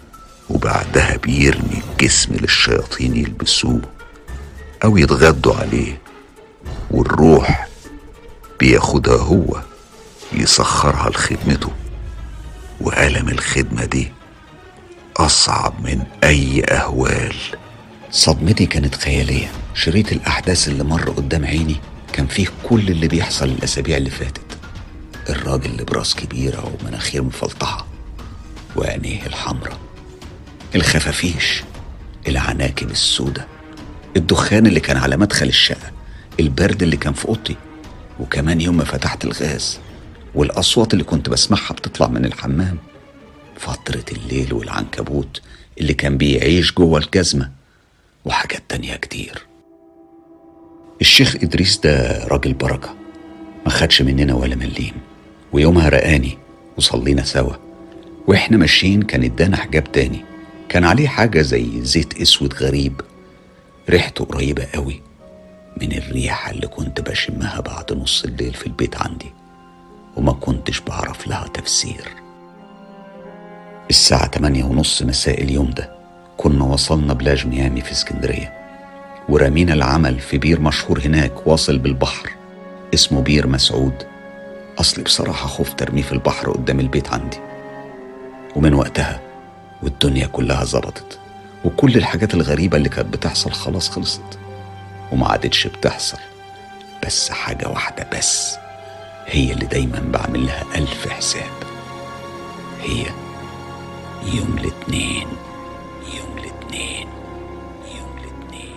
وبعدها بيرمي الجسم للشياطين يلبسوه أو يتغدوا عليه والروح بياخدها هو يسخرها لخدمته وألم الخدمة دي أصعب من أي أهوال صدمتي كانت خيالية شريط الأحداث اللي مر قدام عيني كان فيه كل اللي بيحصل الأسابيع اللي فاتت الراجل اللي براس كبيرة ومناخير مفلطحة وعينيه الحمراء الخفافيش العناكب السودة الدخان اللي كان على مدخل الشقة البرد اللي كان في أوضتي وكمان يوم ما فتحت الغاز والأصوات اللي كنت بسمعها بتطلع من الحمام فترة الليل والعنكبوت اللي كان بيعيش جوه الجزمة وحاجات تانية كتير الشيخ إدريس ده راجل بركة ما خدش مننا ولا مليم ويومها رقاني وصلينا سوا واحنا ماشيين كان ادانا حجاب تاني كان عليه حاجة زي زيت اسود غريب ريحته قريبة قوي من الريحة اللي كنت بشمها بعد نص الليل في البيت عندي وما كنتش بعرف لها تفسير الساعة تمانية ونص مساء اليوم ده كنا وصلنا بلاج ميامي في اسكندرية ورمينا العمل في بير مشهور هناك واصل بالبحر اسمه بير مسعود أصلي بصراحة خفت أرميه في البحر قدام البيت عندي ومن وقتها والدنيا كلها ظبطت وكل الحاجات الغريبة اللي كانت بتحصل خلاص خلصت وما عادتش بتحصل بس حاجة واحدة بس هي اللي دايما بعمل لها ألف حساب هي يوم الاثنين يوم الاثنين يوم الاثنين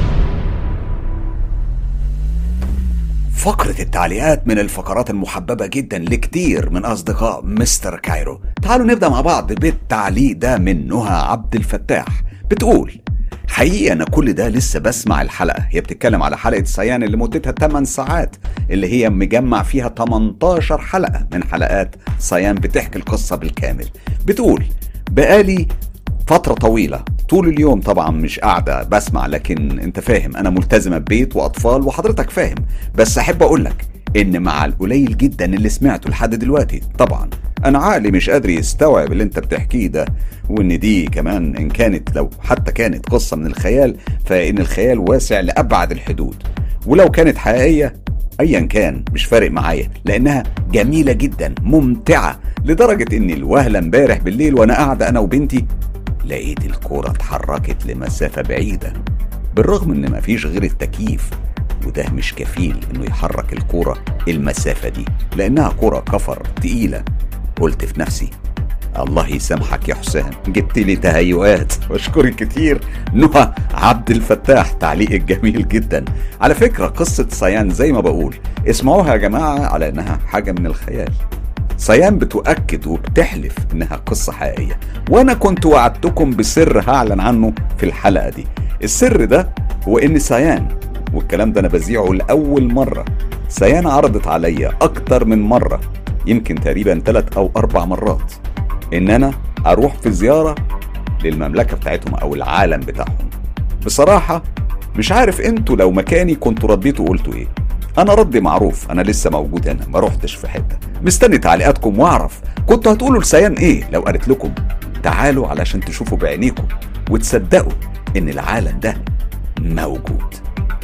فقرة التعليقات من الفقرات المحببة جدا لكتير من أصدقاء مستر كايرو تعالوا نبدأ مع بعض بالتعليق ده من نهى عبد الفتاح بتقول حقيقي أنا كل ده لسه بسمع الحلقة هي بتتكلم على حلقة سيان اللي مدتها 8 ساعات اللي هي مجمع فيها 18 حلقة من حلقات سيان بتحكي القصة بالكامل بتقول بقالي فترة طويلة طول اليوم طبعا مش قاعدة بسمع لكن انت فاهم انا ملتزمة ببيت واطفال وحضرتك فاهم بس احب اقولك ان مع القليل جدا اللي سمعته لحد دلوقتي طبعا انا عقلي مش قادر يستوعب اللي انت بتحكيه ده وان دي كمان ان كانت لو حتى كانت قصة من الخيال فان الخيال واسع لابعد الحدود ولو كانت حقيقية ايا كان مش فارق معايا لانها جميله جدا ممتعه لدرجه ان الوهله امبارح بالليل وانا قاعده انا وبنتي لقيت الكوره اتحركت لمسافه بعيده بالرغم ان مفيش غير التكييف وده مش كفيل انه يحرك الكوره المسافه دي لانها كوره كفر تقيله قلت في نفسي الله يسامحك يا حسام جبت لي تهيؤات واشكرك كتير نهى عبد الفتاح تعليقك جميل جدا على فكره قصه صيان زي ما بقول اسمعوها يا جماعه على انها حاجه من الخيال صيان بتؤكد وبتحلف انها قصه حقيقيه وانا كنت وعدتكم بسر هعلن عنه في الحلقه دي السر ده هو ان صيان والكلام ده انا بذيعه لاول مره صيان عرضت عليا اكتر من مره يمكن تقريبا ثلاث او اربع مرات ان انا اروح في زياره للمملكه بتاعتهم او العالم بتاعهم بصراحه مش عارف انتوا لو مكاني كنتوا رديتوا وقلتوا ايه انا ردي معروف انا لسه موجود هنا ما روحتش في حته مستني تعليقاتكم واعرف كنتوا هتقولوا لسيان ايه لو قالت لكم تعالوا علشان تشوفوا بعينيكم وتصدقوا ان العالم ده موجود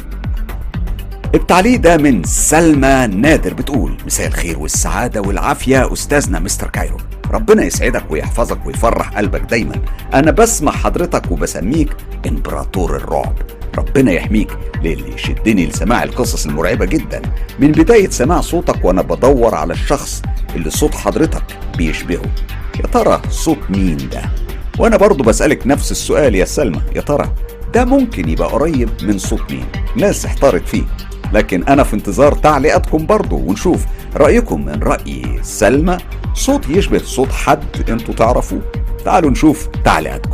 التعليق ده من سلمى نادر بتقول مساء الخير والسعادة والعافية أستاذنا مستر كايرو ربنا يسعدك ويحفظك ويفرح قلبك دايما أنا بسمع حضرتك وبسميك إمبراطور الرعب ربنا يحميك للي يشدني لسماع القصص المرعبة جدا من بداية سماع صوتك وأنا بدور على الشخص اللي صوت حضرتك بيشبهه يا ترى صوت مين ده وأنا برضو بسألك نفس السؤال يا سلمى يا ترى ده ممكن يبقى قريب من صوت مين ناس احتارت فيه لكن أنا في انتظار تعليقاتكم برضو ونشوف رأيكم من رأي سلمى صوت يشبه صوت حد انتوا تعرفوه تعالوا نشوف تعليقاتكم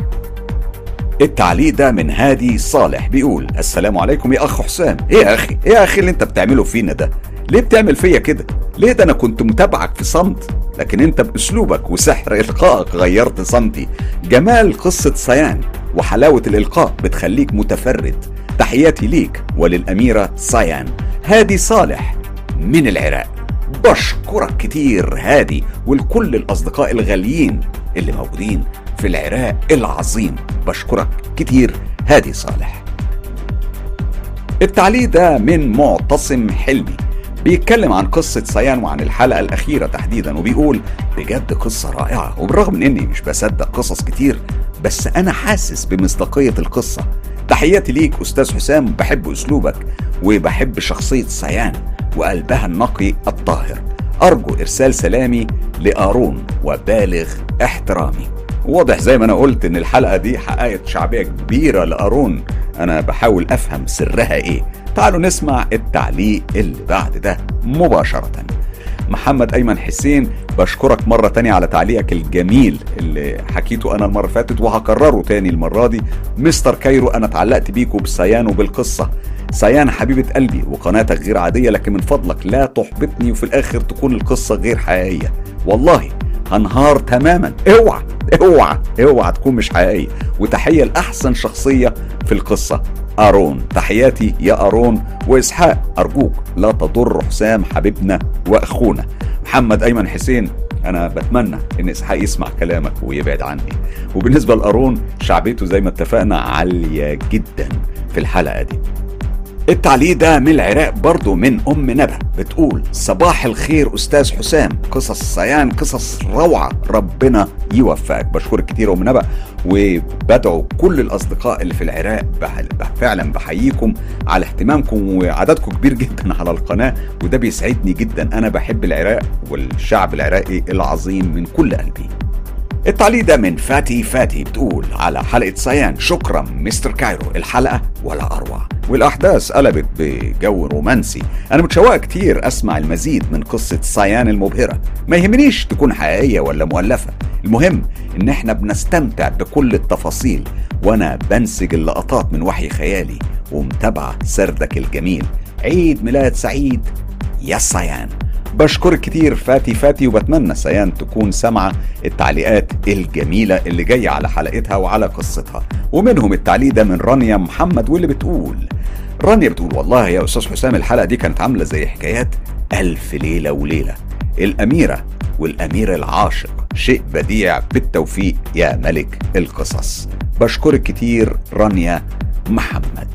التعليق ده من هادي صالح بيقول السلام عليكم يا اخ حسام ايه يا اخي ايه يا اخي اللي انت بتعمله فينا ده ليه بتعمل فيا كده ليه ده انا كنت متابعك في صمت لكن انت باسلوبك وسحر القائك غيرت صمتي جمال قصة صيان وحلاوة الالقاء بتخليك متفرد تحياتي ليك وللاميرة صيان هادي صالح من العراق بشكرك كتير هادي ولكل الاصدقاء الغاليين اللي موجودين في العراق العظيم بشكرك كتير هادي صالح التعليق ده من معتصم حلمي بيتكلم عن قصة سيان وعن الحلقة الأخيرة تحديدا وبيقول بجد قصة رائعة وبالرغم من إني مش بصدق قصص كتير بس أنا حاسس بمصداقية القصة تحياتي ليك أستاذ حسام بحب أسلوبك وبحب شخصية سيان وقلبها النقي الطاهر أرجو إرسال سلامي لآرون وبالغ احترامي واضح زي ما أنا قلت إن الحلقة دي حققت شعبية كبيرة لآرون أنا بحاول أفهم سرها إيه تعالوا نسمع التعليق اللي بعد ده مباشرة محمد أيمن حسين بشكرك مرة تانية على تعليقك الجميل اللي حكيته أنا المرة اللي فاتت وهكرره تاني المرة دي مستر كايرو أنا اتعلقت بيكوا بسيان وبالقصة سيان حبيبة قلبي وقناتك غير عادية لكن من فضلك لا تحبطني وفي الآخر تكون القصة غير حقيقية والله هنهار تماما اوعى اوعى اوعى تكون مش حقيقية وتحية لأحسن شخصية في القصة أرون تحياتي يا أرون وإسحاق أرجوك لا تضر حسام حبيبنا وأخونا محمد أيمن حسين أنا بتمنى إن إسحاق يسمع كلامك ويبعد عني وبالنسبة لأرون شعبيته زي ما اتفقنا عالية جدا في الحلقة دي التعليق ده من العراق برضه من ام نبا بتقول صباح الخير استاذ حسام قصص صيان قصص روعه ربنا يوفقك بشكرك كتير ام نبا وبدعو كل الاصدقاء اللي في العراق بح- فعلا بحييكم على اهتمامكم وعددكم كبير جدا على القناه وده بيسعدني جدا انا بحب العراق والشعب العراقي العظيم من كل قلبي التعليق ده من فاتي فاتي بتقول على حلقة سيان شكرا مستر كايرو الحلقة ولا أروع والأحداث قلبت بجو رومانسي أنا متشوقة كتير أسمع المزيد من قصة سيان المبهرة ما يهمنيش تكون حقيقية ولا مؤلفة المهم إن إحنا بنستمتع بكل التفاصيل وأنا بنسج اللقطات من وحي خيالي ومتابعة سردك الجميل عيد ميلاد سعيد يا سيان بشكرك كتير فاتي فاتي وبتمنى سيان تكون سامعة التعليقات الجميلة اللي جاية على حلقتها وعلى قصتها ومنهم التعليق ده من رانيا محمد واللي بتقول رانيا بتقول والله يا أستاذ حسام الحلقة دي كانت عاملة زي حكايات ألف ليلة وليلة الأميرة والأمير العاشق شيء بديع بالتوفيق يا ملك القصص بشكرك كتير رانيا محمد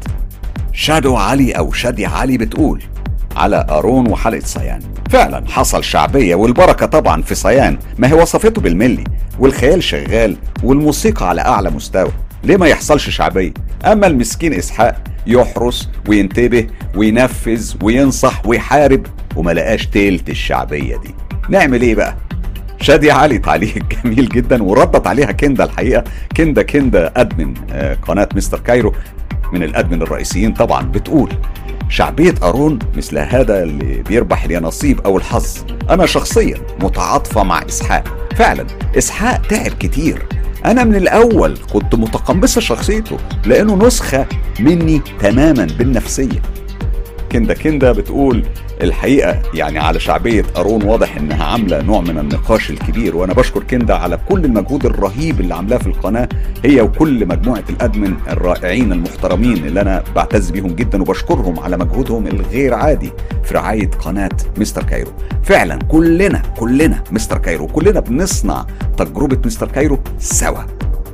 شادو علي او شادي علي بتقول على قارون وحلقة صيان فعلا حصل شعبية والبركة طبعا في صيان ما هي وصفته بالملي والخيال شغال والموسيقى على أعلى مستوى ليه ما يحصلش شعبية أما المسكين إسحاق يحرس وينتبه وينفذ وينصح ويحارب وما لقاش تلت الشعبية دي نعمل ايه بقى شادية علي تعليق جميل جدا وردت عليها كندا الحقيقة كندا كندا أدمن آه، قناة مستر كايرو من الأدمن الرئيسيين طبعا بتقول شعبية أرون مثل هذا اللي بيربح اليانصيب أو الحظ أنا شخصيا متعاطفة مع إسحاق فعلا إسحاق تعب كتير أنا من الأول كنت متقمصة شخصيته لأنه نسخة مني تماما بالنفسية كندا كندا بتقول الحقيقة يعني على شعبية أرون واضح إنها عاملة نوع من النقاش الكبير وأنا بشكر كندا على كل المجهود الرهيب اللي عاملاه في القناة هي وكل مجموعة الأدمن الرائعين المحترمين اللي أنا بعتز بيهم جدا وبشكرهم على مجهودهم الغير عادي في رعاية قناة مستر كايرو فعلا كلنا كلنا مستر كايرو كلنا بنصنع تجربة مستر كايرو سوا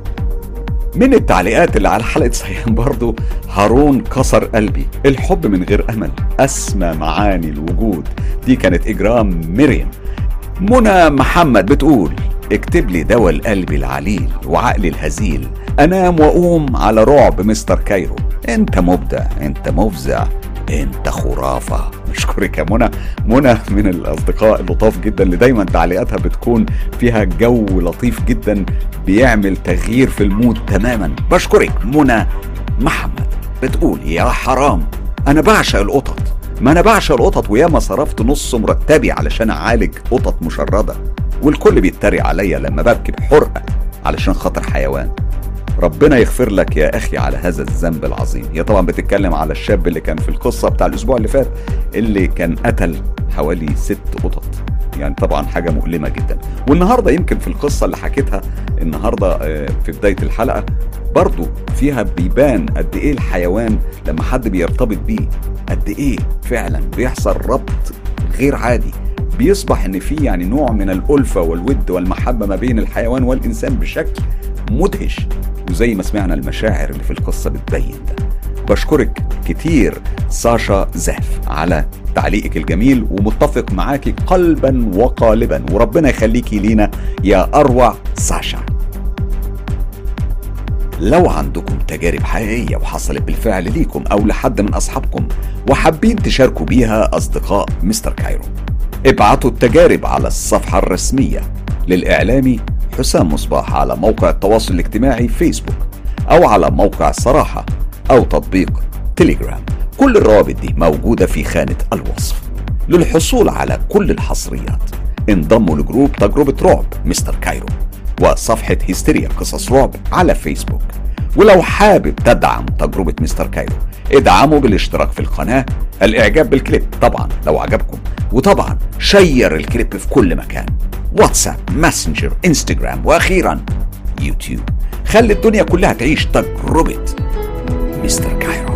من التعليقات اللي على حلقة صيام برضو هارون كسر قلبي الحب من غير أمل أسمى معاني الوجود دي كانت إجرام مريم منى محمد بتقول اكتب لي دواء القلب العليل وعقلي الهزيل انام واقوم على رعب مستر كايرو انت مبدع انت مفزع انت خرافة مشكورك يا منى منى من الاصدقاء اللطاف جدا اللي دايما تعليقاتها بتكون فيها جو لطيف جدا بيعمل تغيير في المود تماما بشكرك منى محمد بتقول يا حرام انا بعشق القطط ما انا بعشق القطط وياما صرفت نص مرتبي علشان اعالج قطط مشردة والكل بيتريق عليا لما ببكي بحرقة علشان خاطر حيوان ربنا يغفر لك يا اخي على هذا الذنب العظيم هي طبعا بتتكلم على الشاب اللي كان في القصه بتاع الاسبوع اللي فات اللي كان قتل حوالي ست قطط يعني طبعا حاجه مؤلمه جدا والنهارده يمكن في القصه اللي حكيتها النهارده آه، في بدايه الحلقه برضو فيها بيبان قد ايه الحيوان لما حد بيرتبط بيه قد ايه فعلا بيحصل ربط غير عادي بيصبح ان في يعني نوع من الالفه والود والمحبه ما بين الحيوان والانسان بشكل مدهش وزي ما سمعنا المشاعر اللي في القصة بتبين ده بشكرك كتير ساشا زاف على تعليقك الجميل ومتفق معاكي قلبا وقالبا وربنا يخليكي لينا يا أروع ساشا لو عندكم تجارب حقيقية وحصلت بالفعل ليكم أو لحد من أصحابكم وحابين تشاركوا بيها أصدقاء مستر كايرو ابعتوا التجارب على الصفحة الرسمية للإعلامي حسام مصباح على موقع التواصل الاجتماعي فيسبوك أو على موقع الصراحة أو تطبيق تليجرام كل الروابط دي موجودة في خانة الوصف للحصول على كل الحصريات انضموا لجروب تجربة رعب مستر كايرو وصفحة هستيريا قصص رعب على فيسبوك ولو حابب تدعم تجربة مستر كايرو ادعموا بالاشتراك في القناة الاعجاب بالكليب طبعا لو عجبكم وطبعا شير الكليب في كل مكان واتساب ماسنجر انستجرام واخيرا يوتيوب خلي الدنيا كلها تعيش تجربة مستر كايرو